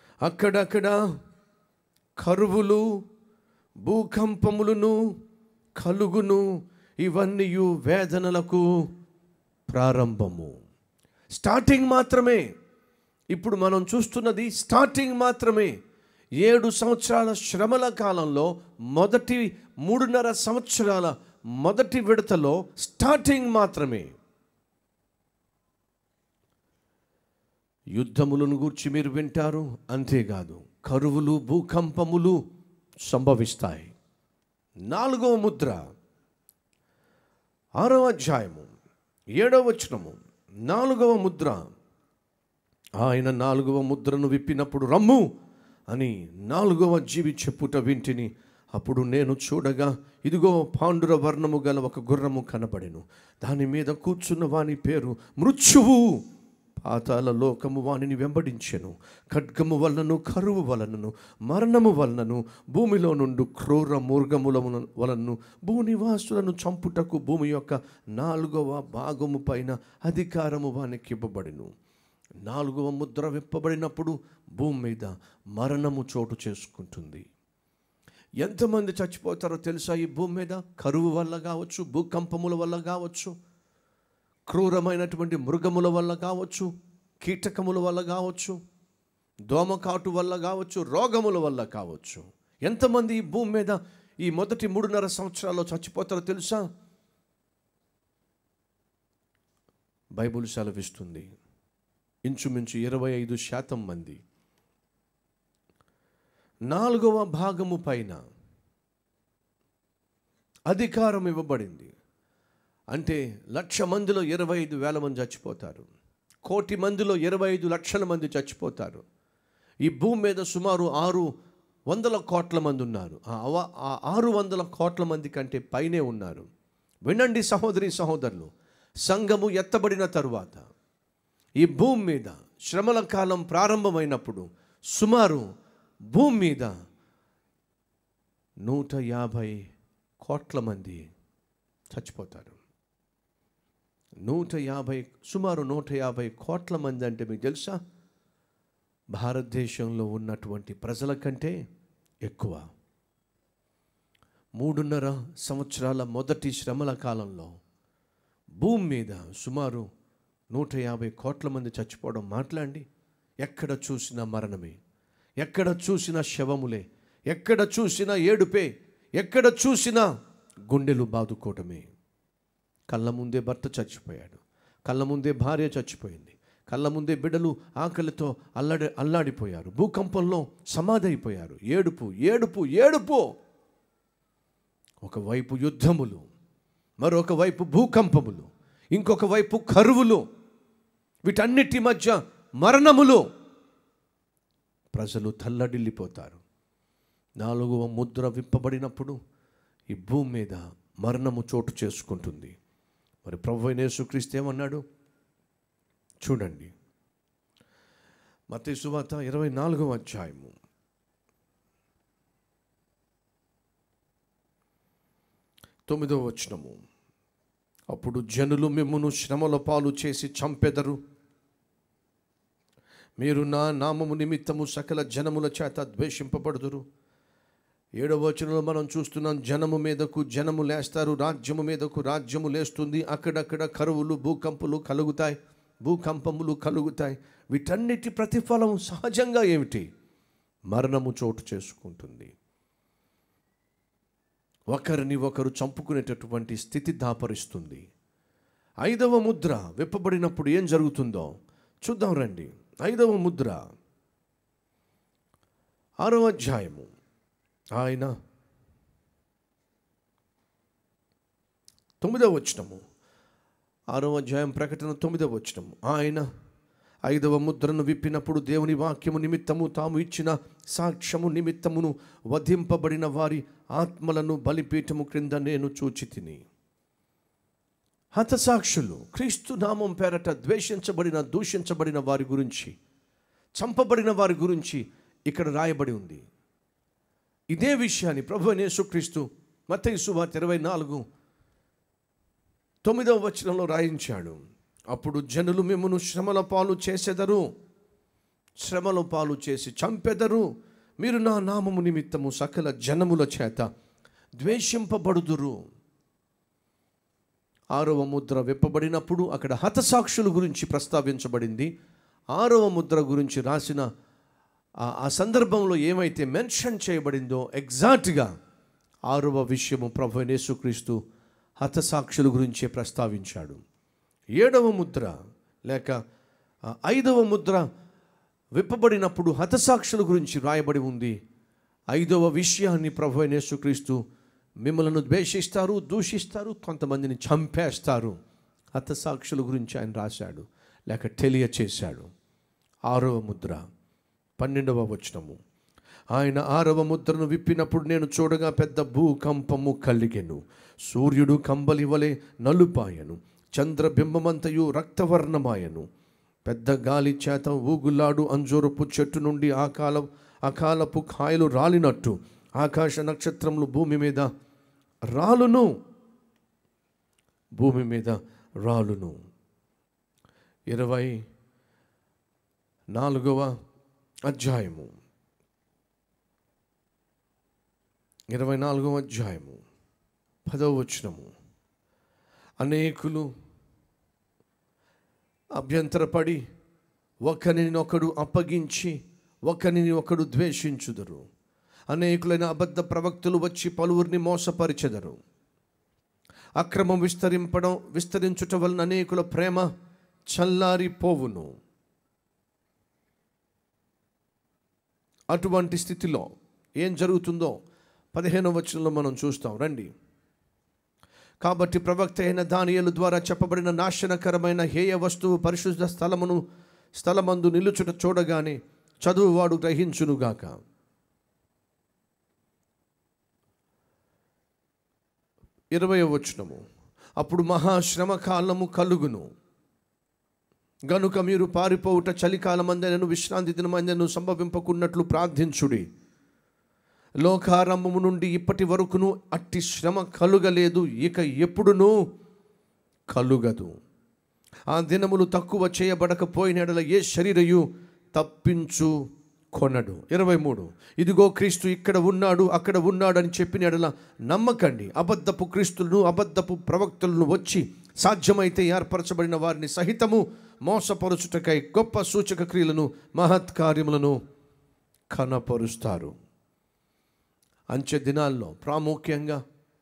అక్కడక్కడ కరువులు భూకంపములను కలుగును ఇవన్నీ వేదనలకు ప్రారంభము స్టార్టింగ్ మాత్రమే ఇప్పుడు మనం చూస్తున్నది స్టార్టింగ్ మాత్రమే ఏడు సంవత్సరాల శ్రమల కాలంలో మొదటి మూడున్నర సంవత్సరాల మొదటి విడతలో స్టార్టింగ్ మాత్రమే యుద్ధములను గూర్చి మీరు వింటారు అంతేకాదు కరువులు భూకంపములు సంభవిస్తాయి నాలుగవ ముద్ర ఆరవ అధ్యాయము ఏడవ వచనము నాలుగవ ముద్ర ఆయన నాలుగవ ముద్రను విప్పినప్పుడు రమ్ము అని నాలుగవ జీవి చెప్పుట వింటిని అప్పుడు నేను చూడగా ఇదిగో పాండుర వర్ణము గల ఒక గుర్రము కనబడెను దాని మీద కూర్చున్న వాని పేరు మృత్యువు పాతాల లోకము వానిని వెంబడించెను ఖడ్గము వలనను కరువు వలనను మరణము వలనను భూమిలో నుండి క్రూర మూర్గముల వలనను భూనివాసులను చంపుటకు భూమి యొక్క నాలుగవ భాగము పైన అధికారము వానికి ఇవ్వబడిను నాలుగవ ముద్ర విప్పబడినప్పుడు భూమి మీద మరణము చోటు చేసుకుంటుంది ఎంతమంది చచ్చిపోతారో తెలుసా ఈ భూమి మీద కరువు వల్ల కావచ్చు భూకంపముల వల్ల కావచ్చు క్రూరమైనటువంటి మృగముల వల్ల కావచ్చు కీటకముల వల్ల కావచ్చు దోమకాటు వల్ల కావచ్చు రోగముల వల్ల కావచ్చు ఎంతమంది ఈ భూమి మీద ఈ మొదటి మూడున్నర సంవత్సరాల్లో చచ్చిపోతారో తెలుసా బైబుల్ సెలవిస్తుంది ఇంచుమించు ఇరవై ఐదు శాతం మంది నాలుగవ భాగము పైన అధికారం ఇవ్వబడింది అంటే లక్ష మందిలో ఇరవై ఐదు వేల మంది చచ్చిపోతారు కోటి మందిలో ఇరవై ఐదు లక్షల మంది చచ్చిపోతారు ఈ భూమి మీద సుమారు ఆరు వందల కోట్ల మంది ఉన్నారు ఆ అవ- ఆ ఆరు వందల కోట్ల మంది కంటే పైనే ఉన్నారు వినండి సహోదరి సహోదరులు సంఘము ఎత్తబడిన తరువాత ఈ భూమి మీద శ్రమల కాలం ప్రారంభమైనప్పుడు సుమారు భూమి మీద నూట యాభై కోట్ల మంది చచ్చిపోతారు నూట యాభై సుమారు నూట యాభై కోట్ల మంది అంటే మీకు తెలుసా భారతదేశంలో ఉన్నటువంటి ప్రజల కంటే ఎక్కువ మూడున్నర సంవత్సరాల మొదటి శ్రమల కాలంలో భూమి మీద సుమారు నూట యాభై కోట్ల మంది చచ్చిపోవడం మాట్లాడి ఎక్కడ చూసినా మరణమే ఎక్కడ చూసినా శవములే ఎక్కడ చూసినా ఏడుపే ఎక్కడ చూసినా గుండెలు బాదుకోవటమే కళ్ళ ముందే భర్త చచ్చిపోయాడు కళ్ళ ముందే భార్య చచ్చిపోయింది కళ్ళ ముందే బిడ్డలు ఆకలితో అల్లడి అల్లాడిపోయారు భూకంపంలో సమాధి అయిపోయారు ఏడుపు ఏడుపు ఏడుపు ఒకవైపు యుద్ధములు మరొక వైపు భూకంపములు ఇంకొక వైపు కరువులు వీటన్నిటి మధ్య మరణములు ప్రజలు తల్లడిల్లిపోతారు నాలుగవ ముద్ర విప్పబడినప్పుడు ఈ భూమి మీద మరణము చోటు చేసుకుంటుంది మరి ప్రభు అయిన యేసుక్రీస్తు ఏమన్నాడు చూడండి మత సువాత ఇరవై నాలుగవ అధ్యాయము తొమ్మిదవ వచనము అప్పుడు జనులు మిమ్మును శ్రమల పాలు చేసి చంపెదరు మీరు నా నామము నిమిత్తము సకల జనముల చేత ద్వేషింపబడుదురు ఏడవ వచనంలో మనం చూస్తున్నాం జనము మీదకు జనము లేస్తారు రాజ్యము మీదకు రాజ్యము లేస్తుంది అక్కడక్కడ కరువులు భూకంపులు కలుగుతాయి భూకంపములు కలుగుతాయి వీటన్నిటి ప్రతిఫలం సహజంగా ఏమిటి మరణము చోటు చేసుకుంటుంది ఒకరిని ఒకరు చంపుకునేటటువంటి స్థితి దాపరిస్తుంది ఐదవ ముద్ర విప్పబడినప్పుడు ఏం జరుగుతుందో చూద్దాం రండి ఐదవ ముద్ర ఆరో అధ్యాయము ఆయన తొమ్మిదవ వచనము ఆరో అధ్యాయం ప్రకటన తొమ్మిదవ వచనము ఆయన ఐదవ ముద్రను విప్పినప్పుడు దేవుని వాక్యము నిమిత్తము తాము ఇచ్చిన సాక్ష్యము నిమిత్తమును వధింపబడిన వారి ఆత్మలను బలిపీఠము క్రింద నేను చూచి తిని హతసాక్షులు క్రీస్తు నామం పేరట ద్వేషించబడిన దూషించబడిన వారి గురించి చంపబడిన వారి గురించి ఇక్కడ రాయబడి ఉంది ఇదే విషయాన్ని ప్రభు అయిన యేసుక్రీస్తు మత్తయి సువార్త ఇరవై నాలుగు తొమ్మిదవ వచనంలో రాయించాడు అప్పుడు జనులు మిమ్మను శ్రమల పాలు చేసెదరు శ్రమల పాలు చేసి చంపెదరు మీరు నా నామము నిమిత్తము సకల జనముల చేత ద్వేషింపబడుదురు ఆరవ ముద్ర విప్పబడినప్పుడు అక్కడ హతసాక్షుల గురించి ప్రస్తావించబడింది ఆరవ ముద్ర గురించి రాసిన ఆ- ఆ సందర్భంలో ఏమైతే మెన్షన్ చేయబడిందో ఎగ్జాక్ట్గా ఆరవ విషయము ప్రభు అయిన యేసుక్రీస్తు హతసాక్షుల గురించే ప్రస్తావించాడు ఏడవ ముద్ర లేక ఆ, ఐదవ ముద్ర విప్పబడినప్పుడు హతసాక్షుల గురించి రాయబడి ఉంది ఐదవ విషయాన్ని ప్రభు అయిన యేసుక్రీస్తు మిమ్మల్ని ద్వేషిస్తారు దూషిస్తారు కొంతమందిని చంపేస్తారు హతసాక్షుల గురించి ఆయన రాశాడు లేక తెలియచేశాడు ఆరవ ముద్ర పన్నెండవ వచనము ఆయన ఆరవ ముద్రను విప్పినప్పుడు నేను చూడగా పెద్ద భూకంపము కలిగెను సూర్యుడు కంబలి వలె నలుపాయను చంద్రబింబమంతయు రక్తవర్ణమాయను పెద్ద గాలి చేత ఊగులాడు అంజూరపు చెట్టు నుండి ఆకాల అకాలపు కాయలు రాలినట్టు ఆకాశ నక్షత్రములు భూమి మీద రాలును భూమి మీద రాలును ఇరవై నాలుగవ అధ్యాయము ఇరవై నాలుగవ అధ్యాయము పదవ వచనము అనేకులు అభ్యంతరపడి ఒకరిని ఒకడు అప్పగించి ఒకరిని ఒకడు ద్వేషించుదురు అనేకులైన అబద్ధ ప్రవక్తలు వచ్చి పలువురిని మోసపరిచెదరు అక్రమం విస్తరింపడం విస్తరించుట వలన అనేకుల ప్రేమ చల్లారిపోవును అటువంటి స్థితిలో ఏం జరుగుతుందో పదిహేనవ వచనంలో మనం చూస్తాం రండి కాబట్టి ప్రవక్త అయిన దానియలు ద్వారా చెప్పబడిన నాశనకరమైన హేయ వస్తువు పరిశుద్ధ స్థలమును స్థలమందు నిలుచుట చూడగానే చదువువాడు గ్రహించునుగాక ఇరవై వచనము అప్పుడు మహాశ్రమ కాలము కలుగును గనుక మీరు పారిపోవుట చలికాలమందనను విశ్రాంతి దినమందను సంభవింపకున్నట్లు ప్రార్థించుడి లోకారంభము నుండి ఇప్పటి వరకును అట్టి శ్రమ కలుగలేదు ఇక ఎప్పుడునూ కలుగదు ఆ దినములు తక్కువ చేయబడకపోయినడల ఏ శరీరయు తప్పించు కొనడు ఇరవై మూడు ఇదిగో క్రీస్తు ఇక్కడ ఉన్నాడు అక్కడ ఉన్నాడు అని చెప్పిన ఎడల నమ్మకండి అబద్ధపు క్రీస్తులను అబద్ధపు ప్రవక్తలను వచ్చి సాధ్యమైతే ఏర్పరచబడిన వారిని సహితము మోసపరుచుటకై గొప్ప సూచక క్రియలను మహత్కార్యములను కనపరుస్తారు అంచె దినాల్లో ప్రాముఖ్యంగా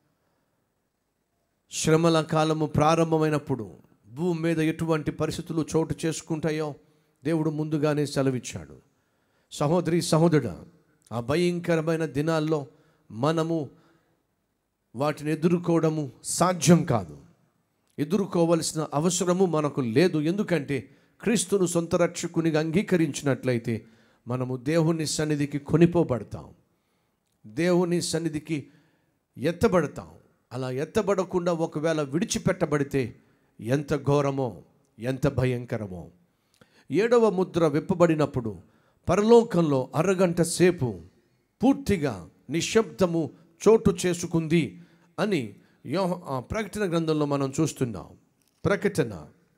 శ్రమల కాలము ప్రారంభమైనప్పుడు భూమి మీద ఎటువంటి పరిస్థితులు చోటు చేసుకుంటాయో దేవుడు ముందుగానే సెలవిచ్చాడు సహోదరి సహోదరుడా ఆ భయంకరమైన దినాల్లో మనము వాటిని ఎదుర్కోవడము సాధ్యం కాదు ఎదుర్కోవలసిన అవసరము మనకు లేదు ఎందుకంటే క్రీస్తును సొంత రక్షకునిగా అంగీకరించినట్లయితే మనము దేవుని సన్నిధికి కొనిపోబడతాం దేవుని సన్నిధికి ఎత్తబడతాం అలా ఎత్తబడకుండా ఒకవేళ విడిచిపెట్టబడితే ఎంత ఘోరమో ఎంత భయంకరమో ఏడవ ముద్ర విప్పబడినప్పుడు పరలోకంలో అరగంట సేపు పూర్తిగా నిశ్శబ్దము చోటు చేసుకుంది అని యో ఆ ప్రకటన గ్రంథంలో మనం చూస్తున్నాం ప్రకటన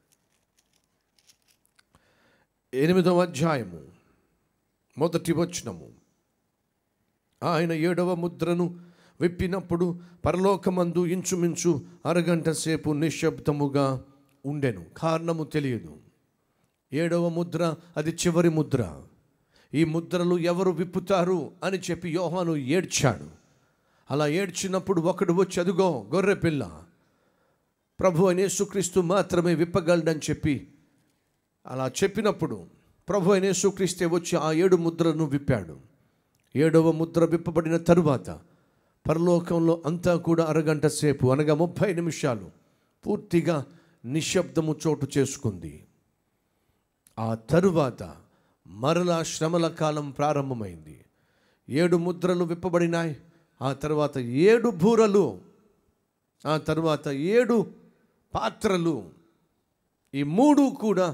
ఎనిమిదవ అధ్యాయము మొదటి వచనము ఆయన ఏడవ ముద్రను విప్పినప్పుడు పరలోకమందు ఇంచుమించు అరగంట సేపు నిశ్శబ్దముగా ఉండెను కారణము తెలియదు ఏడవ ముద్ర అది చివరి ముద్ర ఈ ముద్రలు ఎవరు విప్పుతారు అని చెప్పి యోహాను ఏడ్చాడు అలా ఏడ్చినప్పుడు ఒకడు వచ్చి అదుగో గొర్రె పిల్ల ప్రభు అనే యేసుక్రీస్తు మాత్రమే విప్పగలడని చెప్పి అలా చెప్పినప్పుడు ప్రభు అనే యేసుక్రీస్తే వచ్చి ఆ ఏడు ముద్రను విప్పాడు ఏడవ ముద్ర విప్పబడిన తరువాత పరలోకంలో అంతా కూడా అరగంట సేపు అనగా ముప్పై నిమిషాలు పూర్తిగా నిశ్శబ్దము చోటు చేసుకుంది ఆ తరువాత మరలా శ్రమల కాలం ప్రారంభమైంది ఏడు ముద్రలు విప్పబడినాయి ఆ తర్వాత ఏడు బూరలు ఆ తర్వాత ఏడు పాత్రలు ఈ మూడు కూడా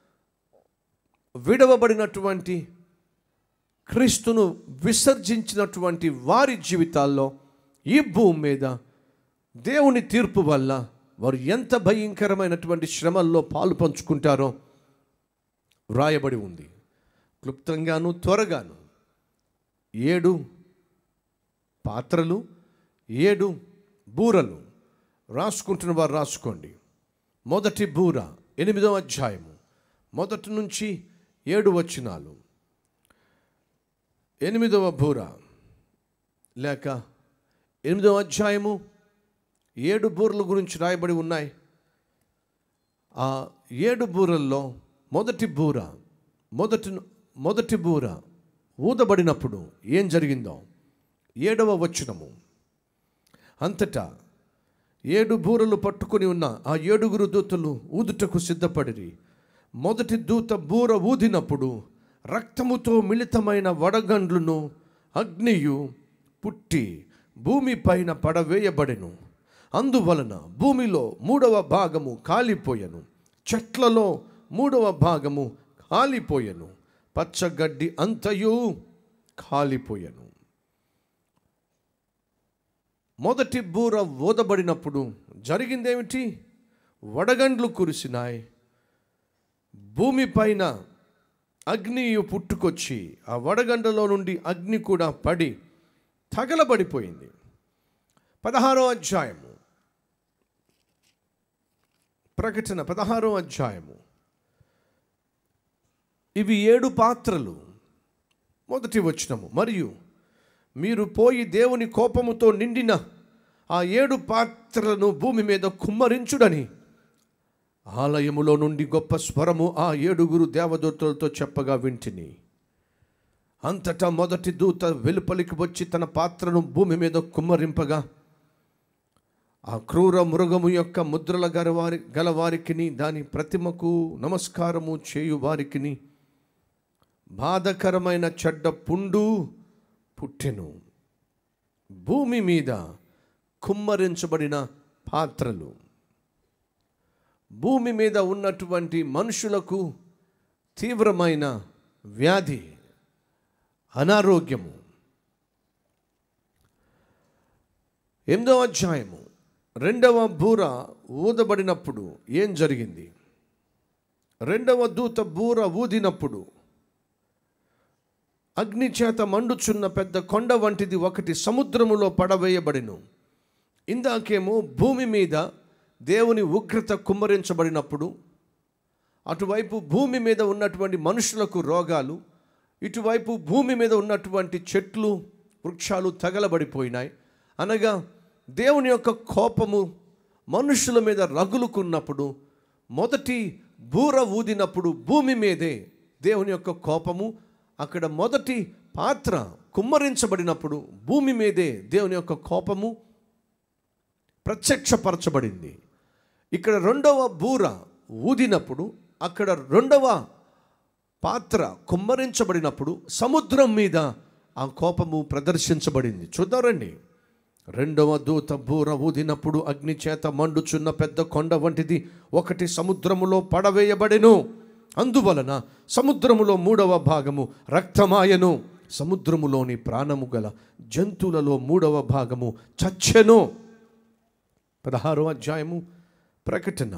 విడవబడినటువంటి క్రీస్తును విసర్జించినటువంటి వారి జీవితాల్లో ఈ భూమి మీద దేవుని తీర్పు వల్ల వారు ఎంత భయంకరమైనటువంటి శ్రమల్లో పాలు పంచుకుంటారో వ్రాయబడి ఉంది క్లుప్తంగాను త్వరగాను ఏడు పాత్రలు ఏడు బూరలు రాసుకుంటున్న వారు రాసుకోండి మొదటి బూర ఎనిమిదవ అధ్యాయము మొదటి నుంచి ఏడు వచనాలు ఎనిమిదవ బూర లేక ఎనిమిదవ అధ్యాయము ఏడు బూరల గురించి రాయబడి ఉన్నాయి ఆ ఏడు బూరల్లో మొదటి బూర మొదటి మొదటి బూర ఊదబడినప్పుడు ఏం జరిగిందో ఏడవ వచనము అంతటా ఏడు బూరలు పట్టుకొని ఉన్న ఆ ఏడుగురు దూతలు ఊదుటకు సిద్ధపడిరి మొదటి దూత బూర ఊదినప్పుడు రక్తముతో మిళితమైన వడగండ్లను అగ్నియు పుట్టి భూమిపైన పడవేయబడెను అందువలన భూమిలో మూడవ భాగము కాలిపోయెను చెట్లలో మూడవ భాగము కాలిపోయెను పచ్చగడ్డి అంతయు కాలిపోయెను మొదటి బూర ఊదబడినప్పుడు జరిగిందేమిటి వడగండ్లు కురిసినాయి భూమిపైన అగ్ని పుట్టుకొచ్చి ఆ వడగండ్లలో నుండి అగ్ని కూడా పడి తగలబడిపోయింది పదహారో అధ్యాయము ప్రకటన పదహారో అధ్యాయము ఇవి ఏడు పాత్రలు మొదటి వచనము మరియు మీరు పోయి దేవుని కోపముతో నిండిన ఆ ఏడు పాత్రలను భూమి మీద కుమ్మరించుడని ఆలయములో నుండి గొప్ప స్వరము ఆ ఏడుగురు దేవదూతలతో చెప్పగా వింటిని అంతటా మొదటి దూత వెలుపలికి వచ్చి తన పాత్రను భూమి మీద కుమ్మరింపగా ఆ క్రూర మృగము యొక్క ముద్రల గలవారి గలవారికిని దాని ప్రతిమకు నమస్కారము చేయు వారికిని బాధకరమైన చెడ్డ పుండు పుట్టెను భూమి మీద కుమ్మరించబడిన పాత్రలు భూమి మీద ఉన్నటువంటి మనుషులకు తీవ్రమైన వ్యాధి అనారోగ్యము ఎనిమిదవ అధ్యాయము రెండవ బూర ఊదబడినప్పుడు ఏం జరిగింది రెండవ దూత బూర ఊదినప్పుడు అగ్ని చేత మండుచున్న పెద్ద కొండ వంటిది ఒకటి సముద్రములో పడవేయబడిను ఇందాకేమో భూమి మీద దేవుని ఉగ్రత కుమ్మరించబడినప్పుడు అటువైపు భూమి మీద ఉన్నటువంటి మనుషులకు రోగాలు ఇటువైపు భూమి మీద ఉన్నటువంటి చెట్లు వృక్షాలు తగలబడిపోయినాయి అనగా దేవుని యొక్క కోపము మనుషుల మీద రగులుకున్నప్పుడు మొదటి బూర ఊదినప్పుడు భూమి మీదే దేవుని యొక్క కోపము అక్కడ మొదటి పాత్ర కుమ్మరించబడినప్పుడు భూమి మీదే దేవుని యొక్క కోపము ప్రత్యక్షపరచబడింది ఇక్కడ రెండవ బూర ఊదినప్పుడు అక్కడ రెండవ పాత్ర కుమ్మరించబడినప్పుడు సముద్రం మీద ఆ కోపము ప్రదర్శించబడింది చూద్దారండి రెండవ దూత బూర ఊదినప్పుడు అగ్ని చేత మండుచున్న పెద్ద కొండ వంటిది ఒకటి సముద్రములో పడవేయబడెను అందువలన సముద్రములో మూడవ భాగము రక్తమాయను సముద్రములోని ప్రాణము గల జంతువులలో మూడవ భాగము చచ్చెను పదహారో అధ్యాయము ప్రకటన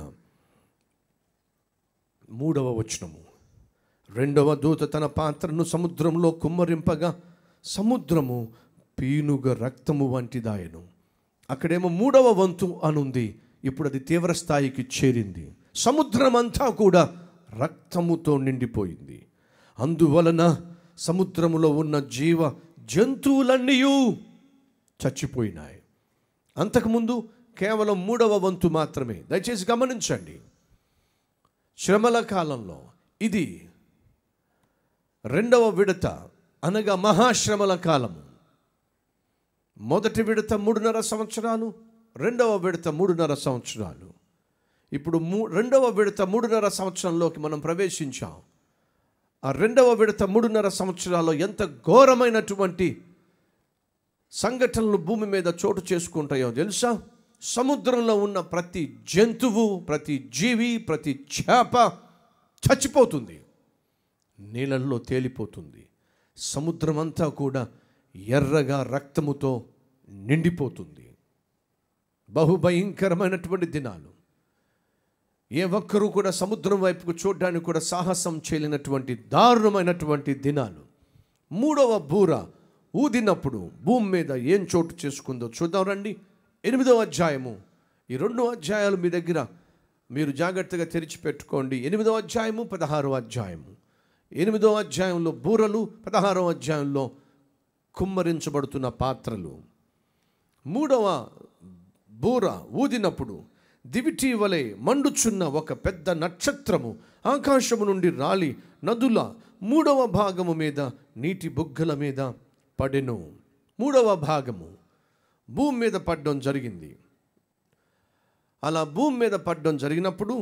మూడవ వచనము రెండవ దూత తన పాత్రను సముద్రంలో కుమ్మరింపగా సముద్రము పీనుగ రక్తము వంటిదాయను అక్కడేమో మూడవ వంతు అనుంది ఇప్పుడు అది తీవ్ర స్థాయికి చేరింది సముద్రం అంతా కూడా రక్తముతో నిండిపోయింది అందువలన సముద్రములో ఉన్న జీవ జంతువులన్నీ చచ్చిపోయినాయి అంతకుముందు కేవలం మూడవ వంతు మాత్రమే దయచేసి గమనించండి శ్రమల కాలంలో ఇది రెండవ విడత అనగా మహాశ్రమల కాలము మొదటి విడత మూడున్నర సంవత్సరాలు రెండవ విడత మూడున్నర సంవత్సరాలు ఇప్పుడు మూ రెండవ విడత మూడున్నర సంవత్సరంలోకి మనం ప్రవేశించాం ఆ రెండవ విడత మూడున్నర సంవత్సరాల్లో ఎంత ఘోరమైనటువంటి సంఘటనలు భూమి మీద చోటు చేసుకుంటాయో తెలుసా సముద్రంలో ఉన్న ప్రతి జంతువు ప్రతి జీవి ప్రతి చేప చచ్చిపోతుంది నీళ్ళల్లో తేలిపోతుంది సముద్రం అంతా కూడా ఎర్రగా రక్తముతో నిండిపోతుంది బహుభయంకరమైనటువంటి దినాలు ఏ ఒక్కరూ కూడా సముద్రం వైపుకు చూడడానికి కూడా సాహసం చేయలేనటువంటి దారుణమైనటువంటి దినాలు మూడవ బూర ఊదినప్పుడు భూమి మీద ఏం చోటు చేసుకుందో చూద్దాం రండి ఎనిమిదవ అధ్యాయము ఈ రెండు అధ్యాయాలు మీ దగ్గర మీరు జాగ్రత్తగా తెరిచిపెట్టుకోండి ఎనిమిదవ అధ్యాయము పదహారవ అధ్యాయము ఎనిమిదవ అధ్యాయంలో బూరలు పదహారవ అధ్యాయంలో కుమ్మరించబడుతున్న పాత్రలు మూడవ బూర ఊదినప్పుడు దివిటి వలె మండుచున్న ఒక పెద్ద నక్షత్రము ఆకాశము నుండి రాలి నదుల మూడవ భాగము మీద నీటి బుగ్గల మీద పడెను మూడవ భాగము భూమి మీద పడడం జరిగింది అలా భూమి మీద పడడం జరిగినప్పుడు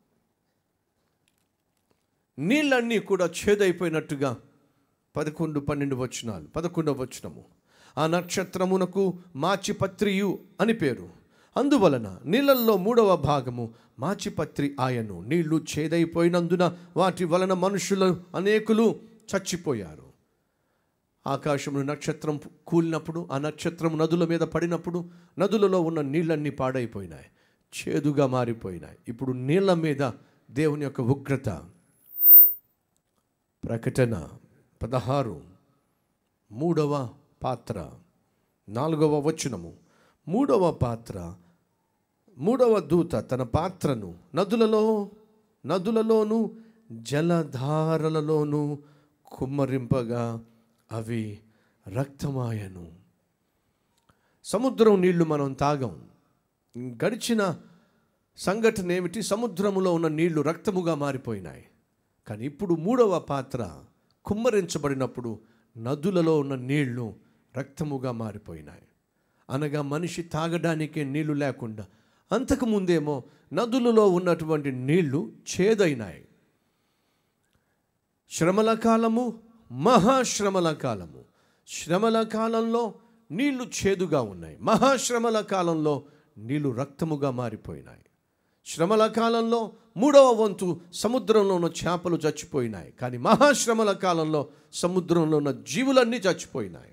నీళ్ళన్నీ కూడా చేదైపోయినట్టుగా పదకొండు పన్నెండు వచనాలు పదకొండవ వచనము ఆ నక్షత్రమునకు మాచిపత్రియు అని పేరు అందువలన నీళ్ళల్లో మూడవ భాగము మాచిపత్రి ఆయను నీళ్లు చేదైపోయినందున వాటి వలన మనుషులు అనేకులు చచ్చిపోయారు ఆకాశంలో నక్షత్రం కూలినప్పుడు ఆ నక్షత్రం నదుల మీద పడినప్పుడు నదులలో ఉన్న నీళ్ళన్నీ పాడైపోయినాయి చేదుగా మారిపోయినాయి ఇప్పుడు నీళ్ళ మీద దేవుని యొక్క ఉగ్రత ప్రకటన పదహారు మూడవ పాత్ర నాలుగవ వచనము మూడవ పాత్ర మూడవ దూత తన పాత్రను నదులలో నదులలోను జలధారలలోను కుమ్మరింపగా అవి రక్తమాయను సముద్రం నీళ్లు మనం తాగం గడిచిన సంఘటన ఏమిటి సముద్రములో ఉన్న నీళ్లు రక్తముగా మారిపోయినాయి కానీ ఇప్పుడు మూడవ పాత్ర కుమ్మరించబడినప్పుడు నదులలో ఉన్న నీళ్లు రక్తముగా మారిపోయినాయి అనగా మనిషి తాగడానికే నీళ్లు లేకుండా అంతకుముందేమో నదులలో ఉన్నటువంటి నీళ్లు చేదైనాయి శ్రమల కాలము మహాశ్రమల కాలము శ్రమల కాలంలో నీళ్లు చేదుగా ఉన్నాయి మహాశ్రమల కాలంలో నీళ్లు రక్తముగా మారిపోయినాయి శ్రమల కాలంలో మూడవ వంతు సముద్రంలో ఉన్న చేపలు చచ్చిపోయినాయి కానీ మహాశ్రమల కాలంలో సముద్రంలో ఉన్న జీవులన్నీ చచ్చిపోయినాయి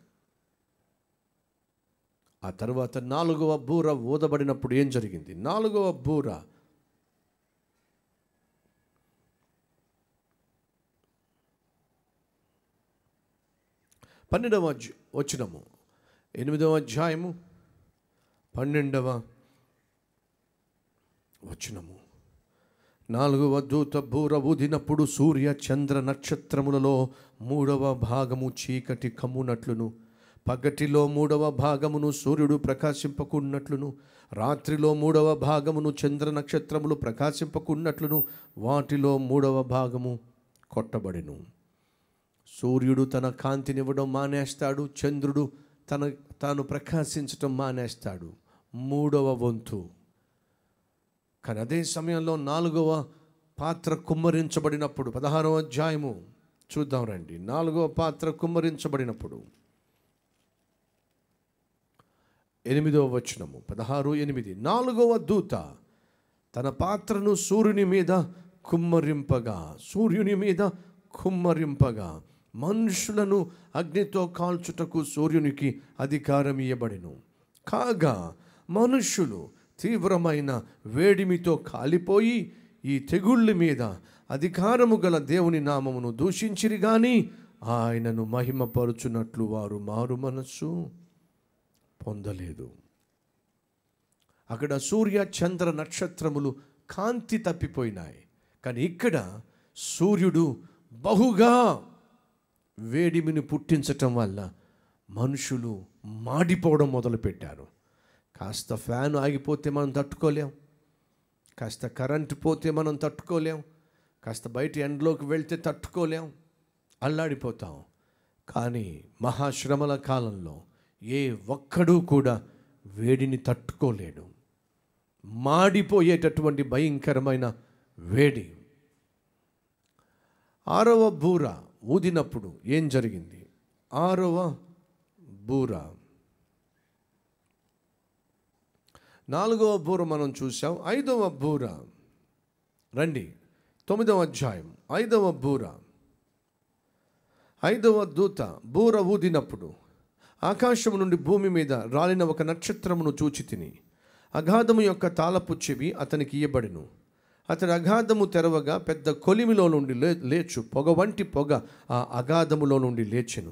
ఆ తర్వాత నాలుగవ బూర ఊదబడినప్పుడు ఏం జరిగింది నాలుగవ బూర పన్నెండవ అధ్య- వచనము ఎనిమిదవ అధ్యాయము పన్నెండవ వచనము నాలుగవ దూత బూర ఊదినప్పుడు సూర్య చంద్ర నక్షత్రములలో మూడవ భాగము చీకటి కమ్మునట్లును పగటిలో మూడవ భాగమును సూర్యుడు ప్రకాశింపకున్నట్లును రాత్రిలో మూడవ భాగమును చంద్ర నక్షత్రములు ప్రకాశింపకున్నట్లును వాటిలో మూడవ భాగము కొట్టబడెను సూర్యుడు తన కాంతినివ్వడం మానేస్తాడు చంద్రుడు తన తాను ప్రకాశించటం మానేస్తాడు మూడవ వంతు కానీ అదే సమయంలో నాలుగవ పాత్ర కుమ్మరించబడినప్పుడు పదహారవ అధ్యాయము చూద్దాం రండి నాలుగవ పాత్ర కుమ్మరించబడినప్పుడు ఎనిమిదవ వచనము పదహారు ఎనిమిది నాలుగవ దూత తన పాత్రను సూర్యుని మీద కుమ్మరింపగా సూర్యుని మీద కుమ్మరింపగా మనుషులను అగ్నితో కాల్చుటకు సూర్యునికి అధికారం ఇవ్వబడెను కాగా మనుషులు తీవ్రమైన వేడిమితో కాలిపోయి ఈ తెగుళ్ళ మీద అధికారము గల దేవుని నామమును దూషించిరి గాని ఆయనను మహిమపరుచున్నట్లు వారు మారు మనస్సు పొందలేదు అక్కడ సూర్య చంద్ర నక్షత్రములు కాంతి తప్పిపోయినాయి కానీ ఇక్కడ సూర్యుడు బహుగా వేడిమిని పుట్టించటం వల్ల మనుషులు మాడిపోవడం మొదలుపెట్టారు కాస్త ఫ్యాన్ ఆగిపోతే మనం తట్టుకోలేం కాస్త కరెంటు పోతే మనం తట్టుకోలేం కాస్త బయట ఎండలోకి వెళ్తే తట్టుకోలేం అల్లాడిపోతాం కానీ మహాశ్రమల కాలంలో ఏ ఒక్కడూ కూడా వేడిని తట్టుకోలేడు మాడిపోయేటటువంటి భయంకరమైన వేడి ఆరవ బూర ఊదినప్పుడు ఏం జరిగింది ఆరవ బూర నాలుగవ బూర మనం చూసాం ఐదవ బూర రండి తొమ్మిదవ అధ్యాయం ఐదవ బూర ఐదవ దూత బూర ఊదినప్పుడు ఆకాశం నుండి భూమి మీద రాలిన ఒక నక్షత్రమును చూచి తిని అగాధము యొక్క తాళపు చెవి అతనికి ఇయ్యబడిను అతడు అగాధము తెరవగా పెద్ద కొలిమిలో నుండి లే లేచు పొగ వంటి పొగ ఆ అగాధములో నుండి లేచెను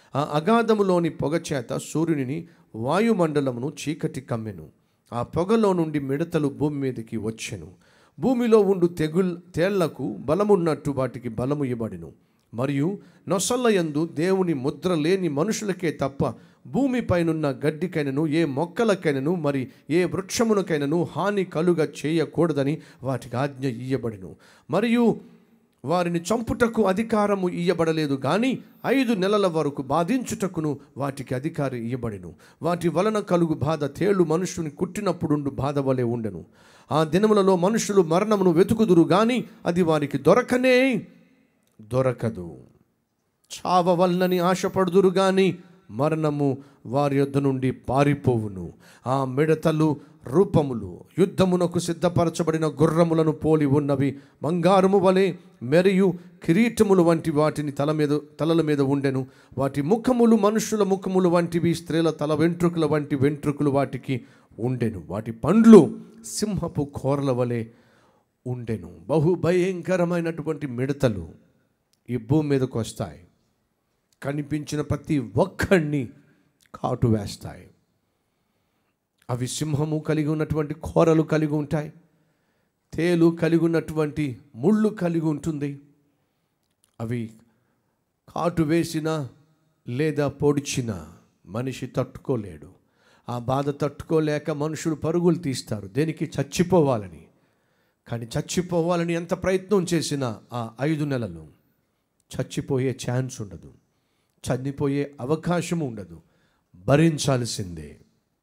ఆ అగాధములోని పొగ చేత సూర్యునిని వాయుమండలమును చీకటి కమ్మెను ఆ పొగలో నుండి మిడతలు భూమి మీదకి వచ్చెను భూమిలో ఉండు తెగుల్ తేళ్లకు బలమున్నట్టు వాటికి బలము ఇవ్వబడిను మరియు నొసల్లయందు దేవుని ముద్ర లేని మనుషులకే తప్ప భూమిపైనున్న గడ్డికైనను ఏ మొక్కలకైనను మరి ఏ వృక్షమునకైనను హాని కలుగ చేయకూడదని వాటికి ఆజ్ఞ ఇయ్యబడిను మరియు వారిని చంపుటకు అధికారము ఇయ్యబడలేదు కానీ ఐదు నెలల వరకు బాధించుటకును వాటికి అధికారం ఇయ్యబడిను వాటి వలన కలుగు బాధ తేళ్లు మనుషుని కుట్టినప్పుడుండు బాధ వలె ఉండెను ఆ దినములలో మనుషులు మరణమును వెతుకుదురు కానీ అది వారికి దొరకనే దొరకదు చావవల్లని ఆశపడుదురు గాని మరణము వారి యొద్ద నుండి పారిపోవును ఆ మిడతలు రూపములు యుద్ధమునకు సిద్ధపరచబడిన గుర్రములను పోలి ఉన్నవి బంగారము వలె మెరియు కిరీటములు వంటి వాటిని తల మీద తలల మీద ఉండెను వాటి ముఖములు మనుషుల ముఖములు వంటివి స్త్రీల తల వెంట్రుకల వంటి వెంట్రుకలు వాటికి ఉండెను వాటి పండ్లు సింహపు కోరల వలె ఉండెను బహు భయంకరమైనటువంటి మిడతలు ఈ భూమి మీదకు వస్తాయి కనిపించిన ప్రతి ఒక్కడిని కాటు వేస్తాయి అవి సింహము కలిగి ఉన్నటువంటి కోరలు కలిగి ఉంటాయి తేలు కలిగి ఉన్నటువంటి ముళ్ళు కలిగి ఉంటుంది అవి కాటు వేసిన లేదా పొడిచిన మనిషి తట్టుకోలేడు ఆ బాధ తట్టుకోలేక మనుషులు పరుగులు తీస్తారు దేనికి చచ్చిపోవాలని కానీ చచ్చిపోవాలని ఎంత ప్రయత్నం చేసినా ఆ ఐదు నెలలు చచ్చిపోయే ఛాన్స్ ఉండదు చనిపోయే అవకాశం ఉండదు భరించాల్సిందే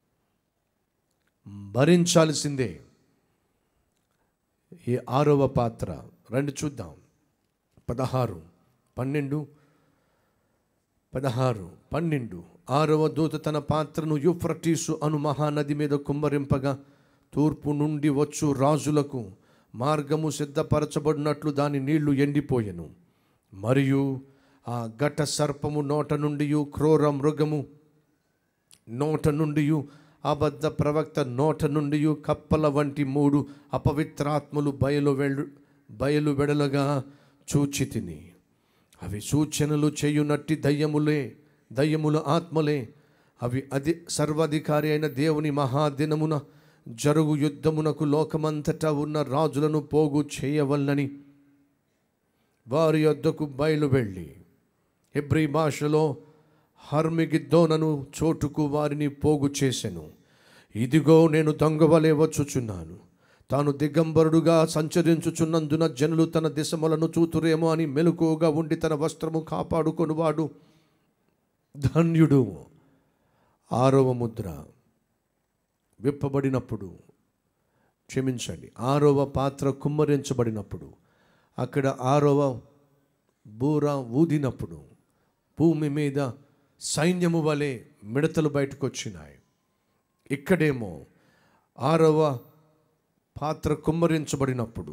భరించాల్సిందే ఈ ఆరవ పాత్ర రండి చూద్దాం పదహారు పన్నెండు పదహారు పన్నెండు ఆరవ దూత తన పాత్రను యూఫ్రటీసు అను మహానది మీద కుమ్మరింపగా తూర్పు నుండి వచ్చు రాజులకు మార్గము సిద్ధపరచబడినట్లు దాని నీళ్లు ఎండిపోయెను మరియు ఆ ఘట సర్పము నోట నుండి క్రూర మృగము నోట నుండి అబద్ధ ప్రవక్త నోట నుండి కప్పల వంటి మూడు అపవిత్రాత్మలు బయలు వెళ్ళు బయలు వెడలగా చూచి తిని అవి సూచనలు చేయునట్టి దయ్యములే దయ్యముల ఆత్మలే అవి అధి సర్వాధికారి అయిన దేవుని మహాదినమున జరుగు యుద్ధమునకు లోకమంతటా ఉన్న రాజులను పోగు చేయవల్లని వారి యొద్దకు బయలు వెళ్ళి హెబ్రీ భాషలో హర్మిగిద్దోనను చోటుకు వారిని పోగు చేసెను ఇదిగో నేను దొంగవలే వచ్చుచున్నాను తాను దిగంబరుడుగా సంచరించుచున్నందున జనులు తన దిశములను చూతురేమో అని మెలకువగా ఉండి తన వస్త్రము కాపాడుకొనువాడు ధన్యుడు ఆరవ ముద్ర విప్పబడినప్పుడు క్షమించండి ఆరవ పాత్ర కుమ్మరించబడినప్పుడు అక్కడ ఆరవ బూర ఊదినప్పుడు భూమి మీద సైన్యము వలె మిడతలు బయటకు వచ్చినాయి ఇక్కడేమో ఆరవ పాత్ర కుమ్మరించబడినప్పుడు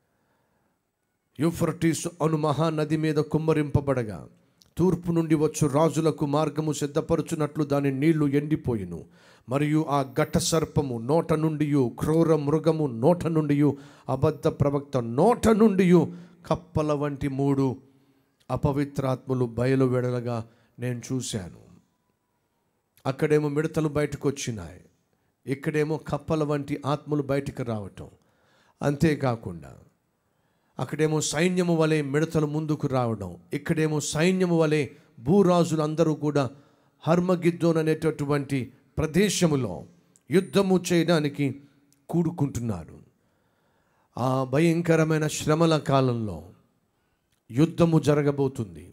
యూఫ్రటీస్ అను మహానది మీద కుమ్మరింపబడగా తూర్పు నుండి వచ్చు రాజులకు మార్గము సిద్ధపరచునట్లు దాని నీళ్లు ఎండిపోయిను మరియు ఆ ఘట సర్పము నోట నుండి క్రూర మృగము నోట నుండి అబద్ధ ప్రవక్త నోట నుండి కప్పల వంటి మూడు అపవిత్రాత్మలు బయలు వెడలగా నేను చూశాను అక్కడేమో మిడతలు బయటకు వచ్చినాయి ఇక్కడేమో కప్పల వంటి ఆత్మలు బయటికి రావటం అంతేకాకుండా అక్కడేమో సైన్యము వలె మిడతలు ముందుకు రావడం ఇక్కడేమో సైన్యము వలె భూరాజులందరూ కూడా హర్మగిద్దోన్ అనేటటువంటి ప్రదేశములో యుద్ధము చేయడానికి కూడుకుంటున్నారు ఆ భయంకరమైన శ్రమల కాలంలో యుద్ధము జరగబోతుంది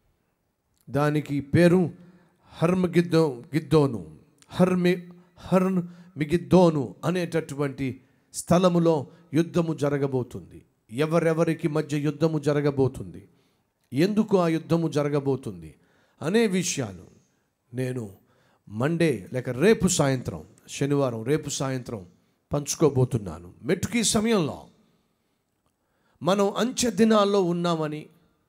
దానికి పేరు హర్మగిద్దో గిద్దోను హర్మి హర్న్ మిగిద్దోను అనేటటువంటి స్థలములో యుద్ధము జరగబోతుంది ఎవరెవరికి మధ్య యుద్ధము జరగబోతుంది ఎందుకు ఆ యుద్ధము జరగబోతుంది అనే విషయాలు నేను మండే లేక రేపు సాయంత్రం శనివారం రేపు సాయంత్రం పంచుకోబోతున్నాను మెట్టుకి సమయంలో మనం అంచె దినాల్లో ఉన్నామని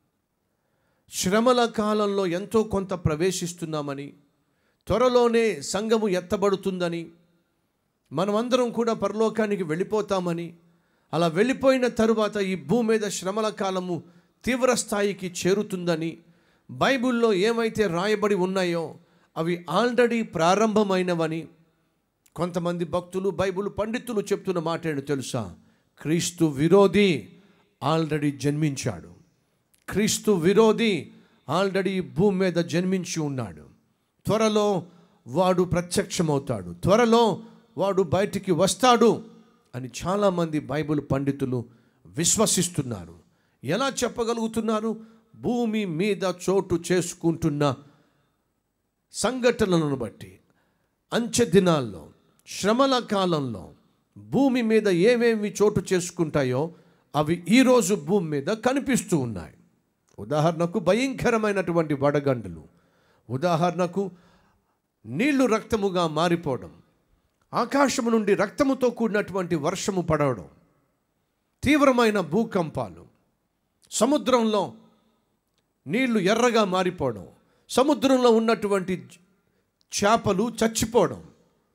శ్రమల కాలంలో ఎంతో కొంత ప్రవేశిస్తున్నామని త్వరలోనే సంఘము ఎత్తబడుతుందని మనమందరం కూడా పరలోకానికి వెళ్ళిపోతామని అలా వెళ్ళిపోయిన తరువాత ఈ భూమి మీద శ్రమల కాలము తీవ్ర స్థాయికి చేరుతుందని బైబిల్లో ఏమైతే రాయబడి ఉన్నాయో అవి ఆల్రెడీ ప్రారంభమైనవని కొంతమంది భక్తులు బైబిల్ పండితులు చెప్తున్న మాట ఏంటో తెలుసా క్రీస్తు విరోధి ఆల్రెడీ జన్మించాడు క్రీస్తు విరోధి ఆల్రెడీ ఈ భూమి మీద జన్మించి ఉన్నాడు త్వరలో వాడు ప్రత్యక్షమవుతాడు త్వరలో వాడు బయటికి వస్తాడు అని చాలామంది బైబిల్ పండితులు విశ్వసిస్తున్నారు ఎలా చెప్పగలుగుతున్నారు భూమి మీద చోటు చేసుకుంటున్న సంఘటనలను బట్టి అంచె దినాల్లో శ్రమల కాలంలో భూమి మీద ఏమేమి చోటు చేసుకుంటాయో అవి ఈరోజు భూమి మీద కనిపిస్తూ ఉన్నాయి ఉదాహరణకు భయంకరమైనటువంటి వడగండులు ఉదాహరణకు నీళ్లు రక్తముగా మారిపోవడం ఆకాశము నుండి రక్తముతో కూడినటువంటి వర్షము పడవడం తీవ్రమైన భూకంపాలు సముద్రంలో నీళ్లు ఎర్రగా మారిపోవడం సముద్రంలో ఉన్నటువంటి చేపలు చచ్చిపోవడం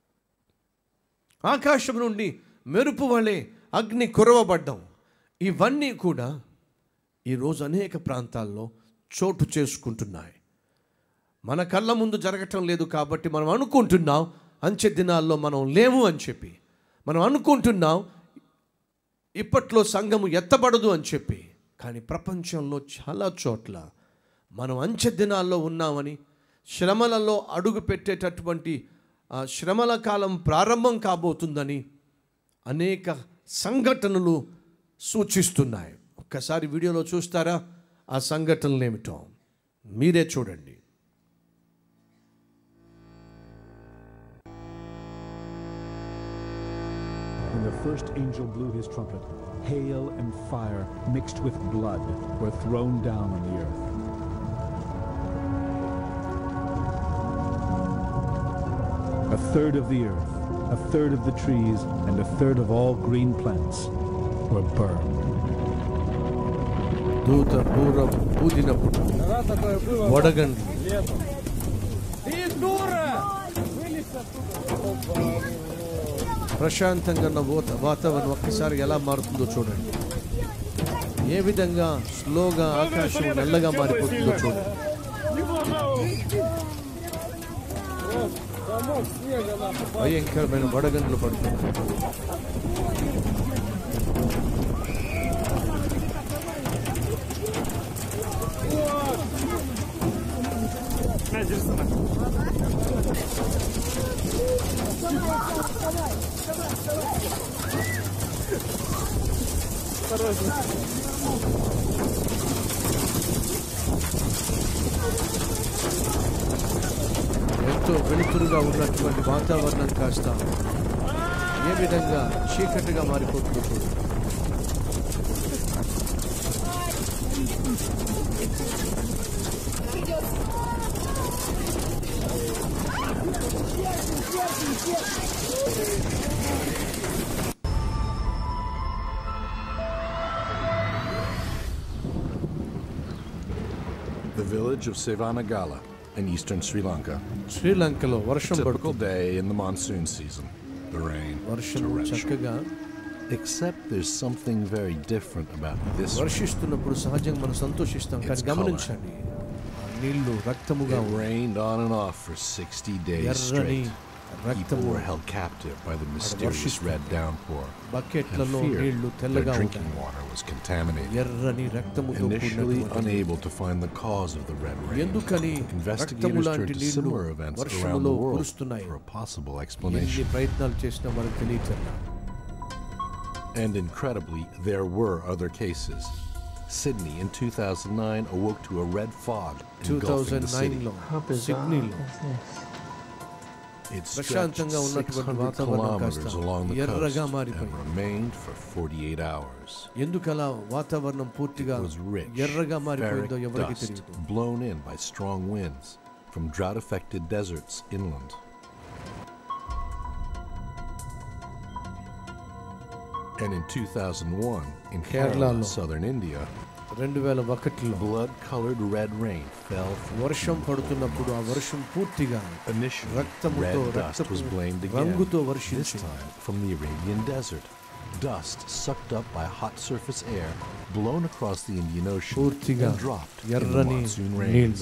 ఆకాశం నుండి మెరుపు వలె అగ్ని కురవబడ్డం ఇవన్నీ కూడా ఈరోజు అనేక ప్రాంతాల్లో చోటు చేసుకుంటున్నాయి మన కళ్ళ ముందు జరగటం లేదు కాబట్టి మనం అనుకుంటున్నాం అంచె దినాల్లో మనం లేము అని చెప్పి మనం అనుకుంటున్నాం ఇప్పట్లో సంఘము ఎత్తబడదు అని చెప్పి కానీ ప్రపంచంలో చాలా చోట్ల మనం అంచె దినాల్లో ఉన్నామని శ్రమలలో అడుగు పెట్టేటటువంటి ఆ శ్రమల కాలం ప్రారంభం కాబోతుందని అనేక సంఘటనలు సూచిస్తున్నాయి ఒక్కసారి వీడియోలో చూస్తారా ఆ సంఘటనలు ఏమిటో మీరే చూడండి When the first angel blew his trumpet, hail and fire mixed with blood were thrown down on the earth. A third of the earth, a third of the trees, and a third of all green plants were burned. దూత బూర ఊదినప్పుడు Раз такое было వడగండ్లు летом. Ты дура! Вылез оттуда. ప్రశాంతంగా ఉన్న వాత వాతావరణం ఒక్కసారి ఎలా మారుతుందో చూడండి ఏ విధంగా స్లోగా ఆకాశం నల్లగా మారిపోతుందో చూడండి Замок снега нахуй. భయంకరమైన వడగండ్లు పడుతున్నాయి ఎంతో వెలుతురుగా ఉన్నటువంటి వాతావరణం కాస్త ఏ విధంగా చీకటిగా మారిపోతుందో చూడండి The village of Sevanagala in eastern Sri Lanka. శ్రీలంకలో వర్షం Typical పడుతుంది day in the monsoon season. The rain, వర్షం torrential. చక్కగా Except there's something very different about this. rain. వర్షిస్తున్నప్పుడు సహజంగా మనం సంతోషిస్తాం కానీ It's గమనించండి ఆ నీళ్లు రక్తముగా It ఉన్నాయి. rained on and off for 60 days ఎర్రని straight. People రక్తము were held captive by the mysterious red downpour. And బకెట్లలో feared నీళ్లు their తెల్లగా drinking ఉంటాయి water was contaminated. ఎర్రని రక్తముతో Initially కూడినటువంటి unable to find the cause of the red rain, ఎందుకని రక్తము investigators లాంటి turned to నీళ్లు similar events around వర్షములో the world కురుస్తున్నాయి for a possible ఎన్ని explanation. ప్రయత్నాలు చేసినా మనకు తెలియటల్లా And incredibly, there were other cases. Sydney in 2009 awoke to a red fog two engulfing the thousand city. నైన్లో సిడ్నీలో It stretched ప్రశాంతంగా ఉన్నటువంటి 600 వాతావరణం kilometers కాస్త along the ఎర్రగా coast and మారిపోయింది remained for 48 hours. ఎందుకు అలా వాతావరణం పూర్తిగా It was rich, ఎర్రగా మారిపోయిందో ferric ఎవరికి dust తెలియదు blown in by strong winds from drought-affected deserts inland. And in 2001, in Kerala Kerala, lo. southern India, రెండు వేల ఒకటిలో blood-colored red rain fell from వర్షం పడుతున్నప్పుడు ఆ వర్షం పూర్తిగా Initially, రక్తముతో red dust was రక్తపు blamed again, రంగుతో this వర్షించి time from the Arabian desert. Dust sucked up by hot surface air, blown across the Indian Ocean, పూర్తిగా and dropped in the ఎర్రని monsoon నీళ్లు rains.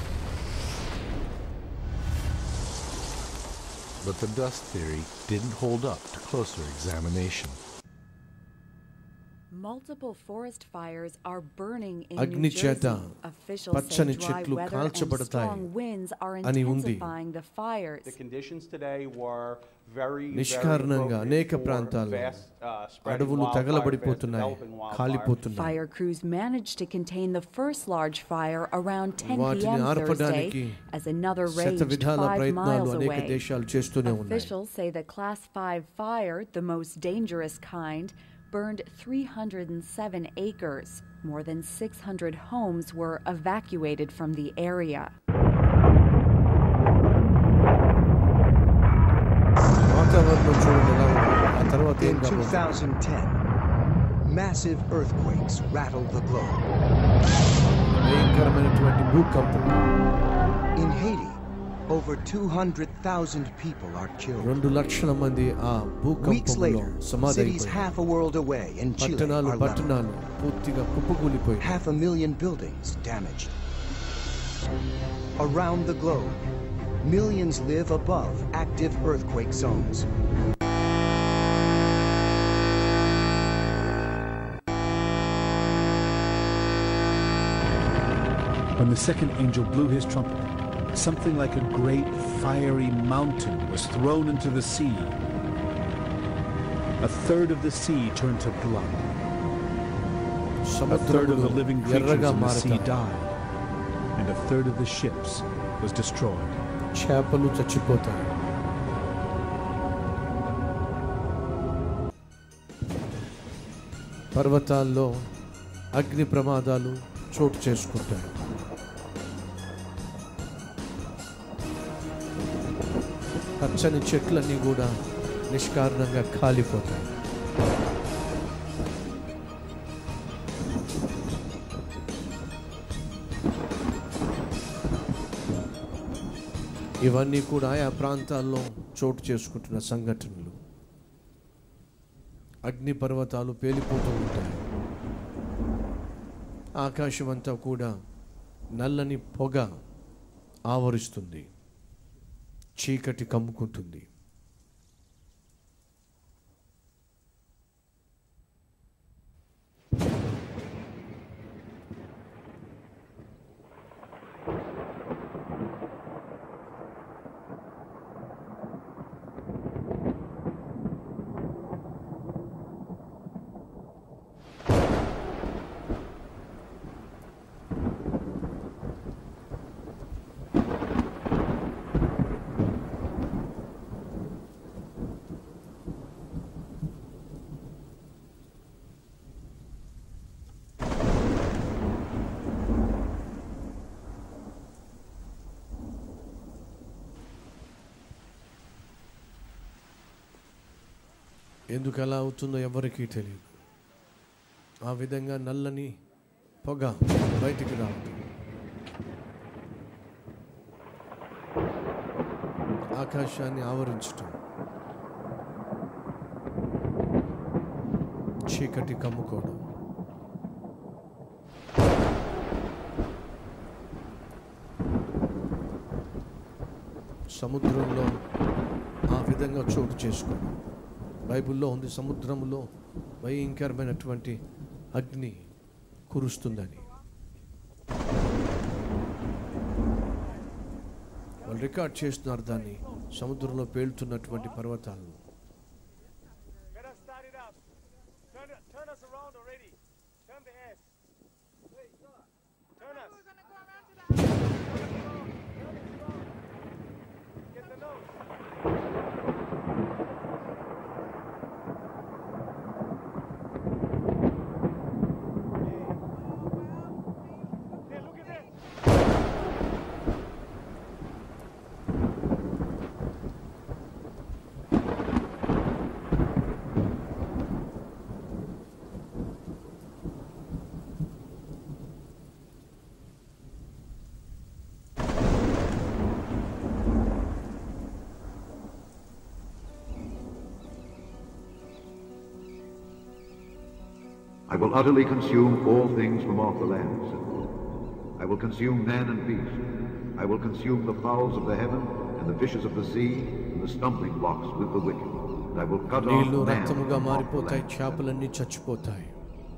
But the dust theory didn't hold up to closer examination. Multiple forest fires are burning in అగ్ని New చేత Jersey. Officials say పచ్చని dry చెట్లు weather and కాల్చబడతాయి strong winds are అని ఉంది. intensifying the fires. The conditions today were very, very నిష్కారణంగా appropriate అనేక for ప్రాంతాల్లో fast, uh, spreading అడవులు wildfire, తగలబడిపోతున్నాయి fast developing wildfire. కాలిపోతున్నాయి Fire crews managed to contain the first large fire around 10 వాటిని p.m. ఆర్పడానికి Thursday as another శత raged విధాల five ప్రయత్నాలు miles అనేక away. దేశాలు చేస్తూనే ఉన్నాయి Officials say the Class 5 fire, the most dangerous kind, burned 307 acres. More than 600 homes were evacuated from the area. వాతావరణం చూడండి ఎలా ఉంది ఆ తర్వాత ఏం In కాబోతుంది 2010, massive earthquakes rattled the globe. భయంకరమైనటువంటి భూకంపం In Haiti, over 200,000 people are killed. రెండు లక్షల మంది ఆ Weeks భూకంపంలో later, cities సమాధైపోయారు half a world away in Chile పట్టణాలు are leveled. పట్టణాలు పూర్తిగా కుప్పకూలిపోయాయి Half a million buildings damaged. Around the globe, millions live above active earthquake zones. When the second angel blew his trumpet, something like a great fiery mountain was thrown into the sea. A third of the sea turned to blood. A third of the సముద్రములు living creatures ఎర్రగా in the sea మారతాయి died, and a third of the ships was destroyed. చేపలు చచ్చిపోతాయి పర్వతాల్లో అగ్ని ప్రమాదాలు చోటు చేసుకుంటాయి పచ్చని చెట్లన్నీ కూడా నిష్కారణంగా కాలిపోతాయి ఇవన్నీ కూడా ఆయా ప్రాంతాల్లో చోటు చేసుకుంటున్న సంఘటనలు అగ్ని పర్వతాలు పేలిపోతూ ఉంటాయి ఆకాశం అంతా కూడా నల్లని పొగ ఆవరిస్తుంది చీకటి కమ్ముకుంటుంది ఎందుకు ఎలా అవుతుందో ఎవరికీ తెలియదు ఆ విధంగా నల్లని పొగ బయటికి రావటం ఆకాశాన్ని ఆవరించటం చీకటి కమ్ముకోవడం సముద్రంలో ఆ విధంగా చోటు చేసుకోవడం బైబిల్లో ఉంది సముద్రంలో భయంకరమైనటువంటి అగ్ని కురుస్తుందని వాళ్ళు రికార్డ్ చేస్తున్నారు దాన్ని సముద్రంలో పేలుతున్నటువంటి పర్వతాలను Let us start it up. Turn, it- turn us around already. Turn the ass. Turn us. Get the nose. Hey, look at that. I will utterly consume all things from off the land, said the Lord. I will consume man and beast. I will consume the fowls of the heaven and the fishes of the sea and the stumbling blocks with the wicked. And I will cut off నీళ్లు man రక్తముగా from off the మారిపోతాయి land. చేపలన్నీ చచ్చిపోతాయి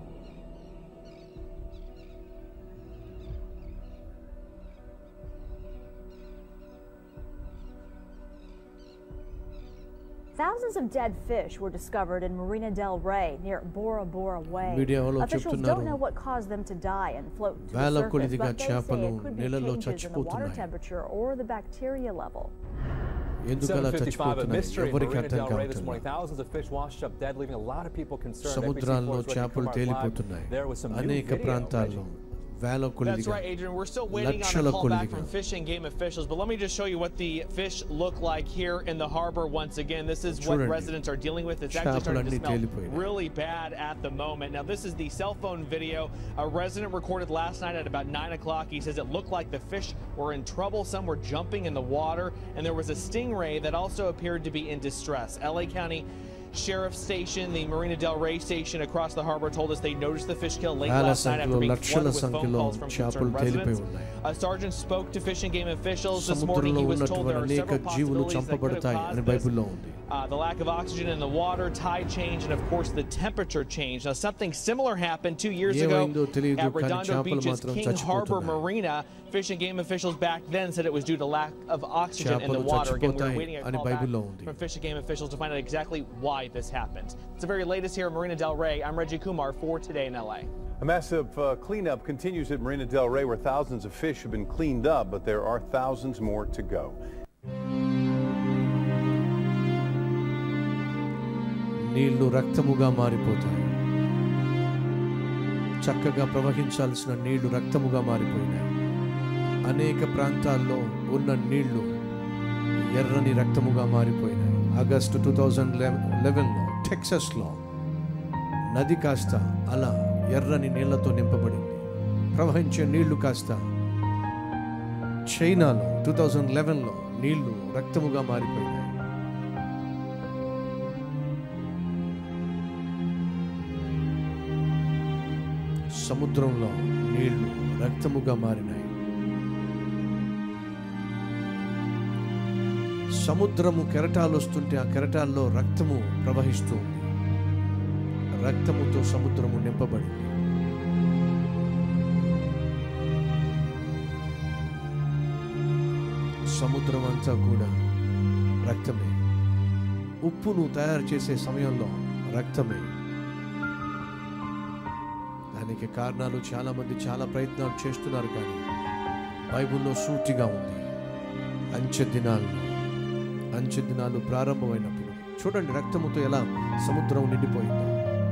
Thousands of dead fish were discovered in Marina del Rey near Bora Bora Way. మీడియాలో Officials చెప్తున్నారు, don't know what caused them to die and float to the వేల surface, కొలిదిగా but they say చేపలు it could be నీళ్ళలో changes in the water చచ్చిపోతున్నాయి. temperature or the bacteria level. ఎందుకు అలా 755, a చచ్చిపోతున్నాయి mystery in ఎవరికి Marina అర్థం del Rey this కావట్లేదు morning. Thousands of fish washed up dead, leaving a lot of people concerned. సముద్రాల్లో NBC4's Reggie చేపలు Kumar live తేలిపోతున్నాయి there with some new అనేక video, ప్రాంతాల్లో Reggie. వేల That's కొలిదిగా right, Adrian. We're still waiting on లక్షల a call back కొలిదిగా from Fish and Game officials, but let me just show you what the fish look like here in the harbor once again. This is what చూడండి. residents are dealing with. It's actually starting to చేపలన్నీ smell తేలిపోయినాయి. really bad at the moment. Now, this is the cell phone video a resident recorded last night at about 9 o'clock. He says it looked like the fish were in trouble. Some were jumping in the water, and there was a stingray that also appeared to be in distress. LA County Sheriff Station, the Marina Del Rey station across the harbor, told us they noticed the fish kill late వేల last night after సంఖ్యలో being లక్షల flooded with phone సంఖ్యలో calls from చేపలు concerned తేలిపోయి residents. ఉన్నాయి A sergeant spoke to Fish and Game officials this morning. సముద్రంలో He was told there ఉన్నటువంటి are అనేక several జీవులు possibilities that could have చంపబడతాయి అని caused this. బైబిల్లో ఉంది Uh, the lack of oxygen in the water, tide change, and of course the temperature change. Now, something similar happened two years ago ఏమైందో తెలియదు at కానీ Redondo చేపలు Beach's మాత్రం King Harbor చచ్చిపోతున్నాయి Marina. Fish and Game officials back then said it was due to lack of oxygen in the చేపలు water. Again, we're చచ్చిపోతాయి waiting a అని call back బైబిల్లో ఉంది from Fish and Game officials to find out exactly why this happened. It's the very latest here at Marina Del Rey. I'm Reggie Kumar for Today in LA. A massive uh, cleanup continues at Marina Del Rey where thousands of fish have been cleaned up, but there are thousands more to go. నీళ్లు రక్తముగా మారిపోతాయి చక్కగా ప్రవహించాల్సిన నీళ్లు రక్తముగా మారిపోయినాయి అనేక ప్రాంతాల్లో ఉన్న నీళ్లు ఎర్రని రక్తముగా మారిపోయినాయి ఆగస్టు టూ థౌజండ్ లెవెన్లో టెక్సస్లో నది కాస్త అలా ఎర్రని నీళ్లతో నింపబడింది ప్రవహించే నీళ్లు కాస్త చైనాలో టూ థౌజండ్ లెవెన్లో నీళ్లు రక్తముగా మారిపోయినాయి సముద్రంలో నీళ్లు రక్తముగా మారినాయి సముద్రము కెరటాలు వస్తుంటే ఆ కెరటాల్లో రక్తము ప్రవహిస్తూ ఉంది రక్తముతో సముద్రము నింపబడింది సముద్రం అంతా కూడా రక్తమే ఉప్పును తయారు చేసే సమయంలో రక్తమే దానికి కారణాలు చాలా మంది చాలా ప్రయత్నాలు చేస్తున్నారు కానీ బైబిల్లో సూటిగా ఉంది అంచె దినాల్లో అంచె దినాలు ప్రారంభమైనప్పుడు చూడండి రక్తముతో ఎలా సముద్రం నిండిపోయిందో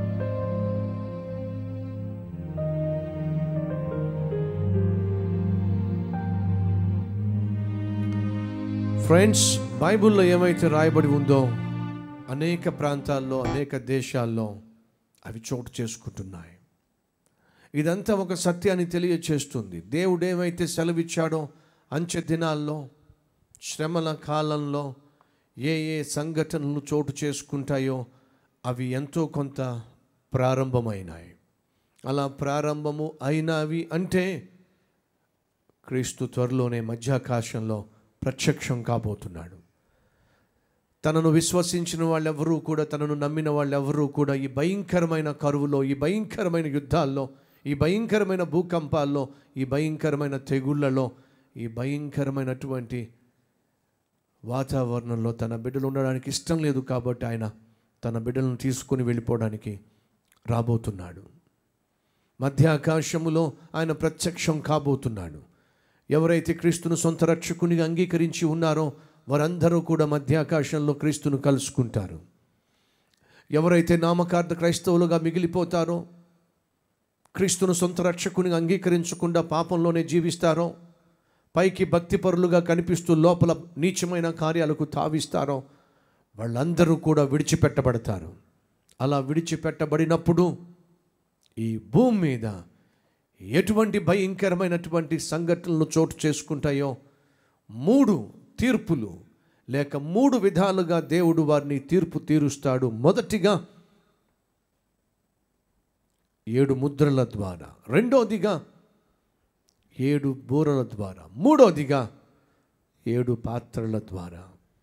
ఫ్రెండ్స్ బైబిల్లో ఏమైతే రాయబడి ఉందో అనేక ప్రాంతాల్లో అనేక దేశాల్లో అవి చోటు చేసుకుంటున్నాయి ఇదంతా ఒక సత్యాన్ని తెలియచేస్తుంది దేవుడు ఏమైతే సెలవిచ్చాడో అంచె దినాల్లో శ్రమల కాలంలో ఏ ఏ సంఘటనలు చోటు చేసుకుంటాయో అవి ఎంతో కొంత ప్రారంభమైనాయి అలా ప్రారంభము అయినవి అంటే క్రీస్తు త్వరలోనే మధ్యాకాశంలో ప్రత్యక్షం కాబోతున్నాడు తనను విశ్వసించిన వాళ్ళెవరూ కూడా తనను నమ్మిన వాళ్ళెవరూ కూడా ఈ భయంకరమైన కరువులో ఈ భయంకరమైన యుద్ధాల్లో ఈ భయంకరమైన భూకంపాల్లో ఈ భయంకరమైన తెగుళ్లలో ఈ భయంకరమైనటువంటి వాతావరణంలో తన బిడ్డలు ఉండడానికి ఇష్టం లేదు కాబట్టి ఆయన తన బిడ్డలను తీసుకొని వెళ్ళిపోవడానికి రాబోతున్నాడు మధ్యాకాశములో ఆయన ప్రత్యక్షం కాబోతున్నాడు ఎవరైతే క్రీస్తును సొంత రక్షకునిగా అంగీకరించి ఉన్నారో వారందరూ కూడా మధ్యాకాశంలో క్రీస్తును కలుసుకుంటారు ఎవరైతే నామకార్థ క్రైస్తవులుగా మిగిలిపోతారో క్రీస్తును సొంత రక్షకునిగా అంగీకరించకుండా పాపంలోనే జీవిస్తారో పైకి భక్తిపరులుగా కనిపిస్తూ లోపల నీచమైన కార్యాలకు తావిస్తారో వాళ్ళందరూ కూడా విడిచిపెట్టబడతారు అలా విడిచిపెట్టబడినప్పుడు ఈ భూమి మీద ఎటువంటి భయంకరమైనటువంటి సంఘటనలు చోటు చేసుకుంటాయో మూడు తీర్పులు లేక మూడు విధాలుగా దేవుడు వారిని తీర్పు తీరుస్తాడు మొదటిగా ఏడు ముద్రల ద్వారా రెండోదిగా ఏడు బూరల ద్వారా మూడోదిగా ఏడు పాత్రల ద్వారా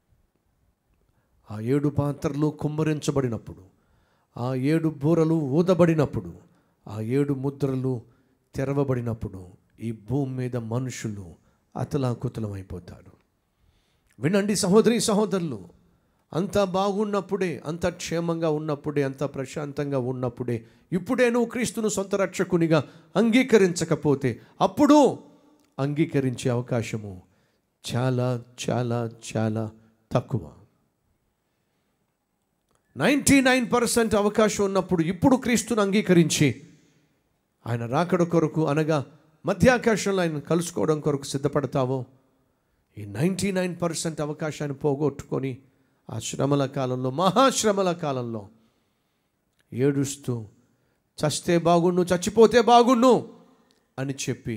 ఆ ఏడు పాత్రలు కుమ్మరించబడినప్పుడు ఆ ఏడు బూరలు ఊదబడినప్పుడు ఆ ఏడు ముద్రలు తెరవబడినప్పుడు ఈ భూమి మీద మనుషులు అతలాకుతలమైపోతారు వినండి సహోదరి సహోదరులు అంత బాగున్నప్పుడే అంత క్షేమంగా ఉన్నప్పుడే అంత ప్రశాంతంగా ఉన్నప్పుడే ఇప్పుడే నువ్వు క్రీస్తును సొంత రక్షకునిగా అంగీకరించకపోతే అప్పుడు అంగీకరించే అవకాశము చాలా చాలా చాలా తక్కువ నైంటీ నైన్ పర్సెంట్ అవకాశం ఉన్నప్పుడు ఇప్పుడు క్రీస్తును అంగీకరించి ఆయన రాకడ కొరకు అనగా మధ్యాకాశంలో ఆయన కలుసుకోవడం కొరకు సిద్ధపడతావో ఈ నైంటీ నైన్ పర్సెంట్ అవకాశాన్ని పోగొట్టుకొని ఆ శ్రమల కాలంలో మహాశ్రమల కాలంలో ఏడుస్తూ చస్తే బాగుండు చచ్చిపోతే బాగుండు అని చెప్పి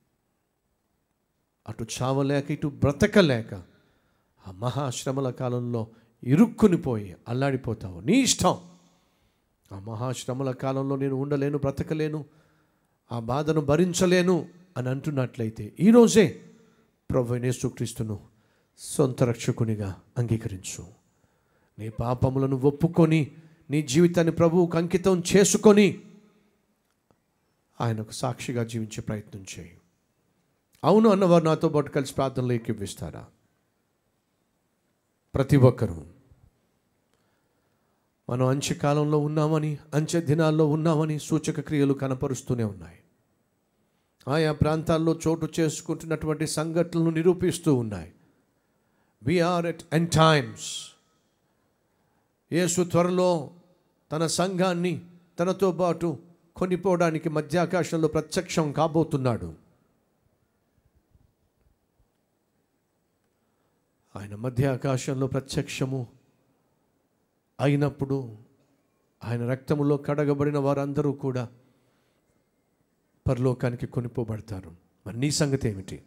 అటు చావలేక ఇటు బ్రతకలేక ఆ మహాశ్రమల కాలంలో ఇరుక్కుని పోయి అల్లాడిపోతావు నీ ఇష్టం ఆ మహాశ్రమల కాలంలో నేను ఉండలేను బ్రతకలేను ఆ బాధను భరించలేను అని అంటున్నట్లయితే ఈరోజే ప్రభు యేసుక్రీస్తును సొంత రక్షకునిగా అంగీకరించు నీ పాపములను ఒప్పుకొని నీ జీవితాన్ని ప్రభువుకు అంకితం చేసుకొని ఆయనకు సాక్షిగా జీవించే ప్రయత్నం చేయి అవును అన్నవారు నాతో పాటు కలిసి ప్రార్థనలు ఏకీపిస్తారా ప్రతి ఒక్కరూ మనం అంత్యకాలంలో ఉన్నామని అంత్య దినాల్లో ఉన్నామని సూచక క్రియలు కనపరుస్తూనే ఉన్నాయి ఆయా ప్రాంతాల్లో చోటు చేసుకుంటున్నటువంటి సంఘటనలను నిరూపిస్తూ ఉన్నాయి వీఆర్ ఎట్ ఎన్ టైమ్స్ యేసు త్వరలో తన సంఘాన్ని తనతో పాటు కొనిపోవడానికి మధ్యాకాశంలో ప్రత్యక్షం కాబోతున్నాడు ఆయన మధ్య ఆకాశంలో ప్రత్యక్షము అయినప్పుడు ఆయన రక్తములో కడగబడిన వారందరూ కూడా పరలోకానికి కొనిపోబడతారు మరి నీ సంగతి ఏమిటి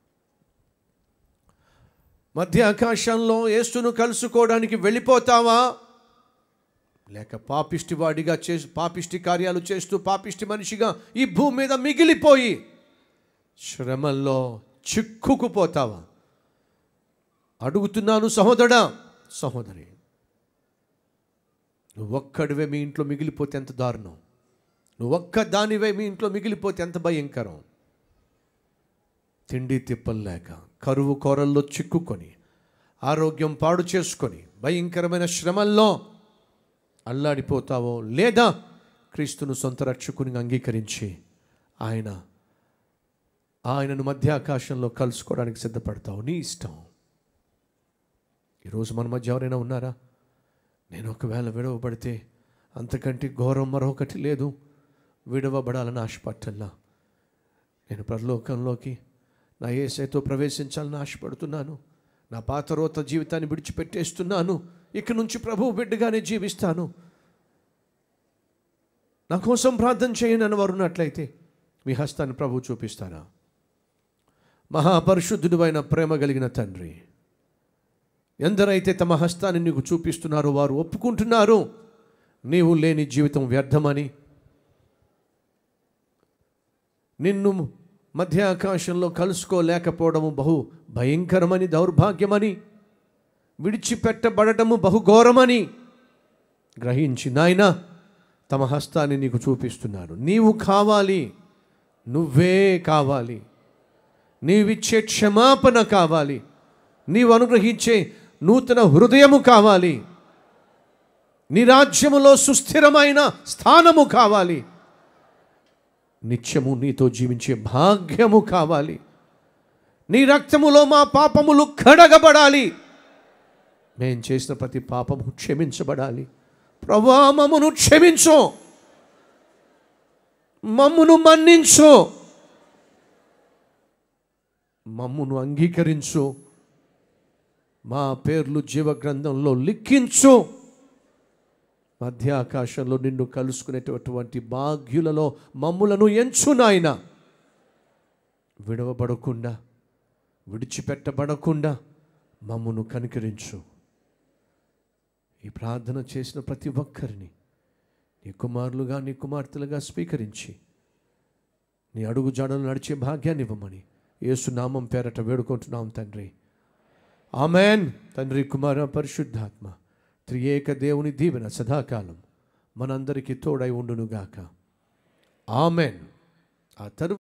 మధ్య ఆకాశంలో యేసును కలుసుకోవడానికి వెళ్ళిపోతావా లేక పాపిష్టి వాడిగా చేసి పాపిష్టి కార్యాలు చేస్తూ పాపిష్టి మనిషిగా ఈ భూమి మీద మిగిలిపోయి శ్రమల్లో చిక్కుకుపోతావా అడుగుతున్నాను సహోదరా సహోదరి నువ్వు ఒక్కడివే మీ ఇంట్లో మిగిలిపోతే ఎంత దారుణం నువ్వు ఒక్క దానివే మీ ఇంట్లో మిగిలిపోతే ఎంత భయంకరం తిండి తిప్పలేక కరువు కోరల్లో చిక్కుకొని ఆరోగ్యం పాడు చేసుకొని భయంకరమైన శ్రమల్లో అల్లాడిపోతావో లేదా క్రీస్తును సొంత రక్షకుని అంగీకరించి ఆయన ఆయనను మధ్య ఆకాశంలో కలుసుకోవడానికి సిద్ధపడతావు నీ ఇష్టం ఈరోజు మన మధ్య ఎవరైనా ఉన్నారా నేను ఒకవేళ విడవబడితే అంతకంటే ఘోరం మరొకటి లేదు విడవబడాలని ఆశపట్టల్లా నేను పరలోకంలోకి నా ఏసైతో ప్రవేశించాలని ఆశపడుతున్నాను నా పాత రోత జీవితాన్ని విడిచిపెట్టేస్తున్నాను ఇక నుంచి ప్రభువు బిడ్డగానే జీవిస్తాను నా కోసం ప్రార్థన చేయని అని వారు ఉన్నట్లయితే మీ హస్తాన్ని ప్రభు చూపిస్తారా మహాపరిశుద్ధుడు అయిన ప్రేమ కలిగిన తండ్రి ఎందరైతే తమ హస్తాన్ని నీకు చూపిస్తున్నారో వారు ఒప్పుకుంటున్నారు నీవు లేని జీవితం వ్యర్థమని నిన్ను మధ్య ఆకాశంలో కలుసుకోలేకపోవడము బహు భయంకరమని దౌర్భాగ్యమని విడిచిపెట్టబడటము బహుఘోరమని గ్రహించి నాయన తమ హస్తాన్ని నీకు చూపిస్తున్నారు నీవు కావాలి నువ్వే కావాలి నీవిచ్చే క్షమాపణ కావాలి నీవు అనుగ్రహించే నూతన హృదయము కావాలి నీ రాజ్యములో సుస్థిరమైన స్థానము కావాలి నిత్యము నీతో జీవించే భాగ్యము కావాలి నీ రక్తములో మా పాపములు కడగబడాలి మేం చేసిన ప్రతి పాపము క్షమించబడాలి ప్రభా మమ్మను క్షమించు మమ్మును మన్నించు మమ్మును అంగీకరించు మా పేర్లు జీవగ్రంథంలో లిఖించు మధ్య ఆకాశంలో నిన్ను కలుసుకునేటటువంటి భాగ్యులలో మమ్ములను ఎంచు నాయన విడవబడకుండా విడిచిపెట్టబడకుండా మమ్మును కనికరించు ఈ ప్రార్థన చేసిన ప్రతి ఒక్కరిని నీ కుమారులుగా నీ కుమార్తెలుగా స్వీకరించి నీ అడుగు జాడలు నడిచే భాగ్యాన్ని ఇవ్వమని యేసు నామం పేరట వేడుకుంటున్నాం తండ్రి ఆమెన్ తండ్రి కుమార పరిశుద్ధాత్మ త్రియేక దేవుని దీవెన సదాకాలం మనందరికీ తోడై ఉండునుగాక ఆమెన్ ఆ తరు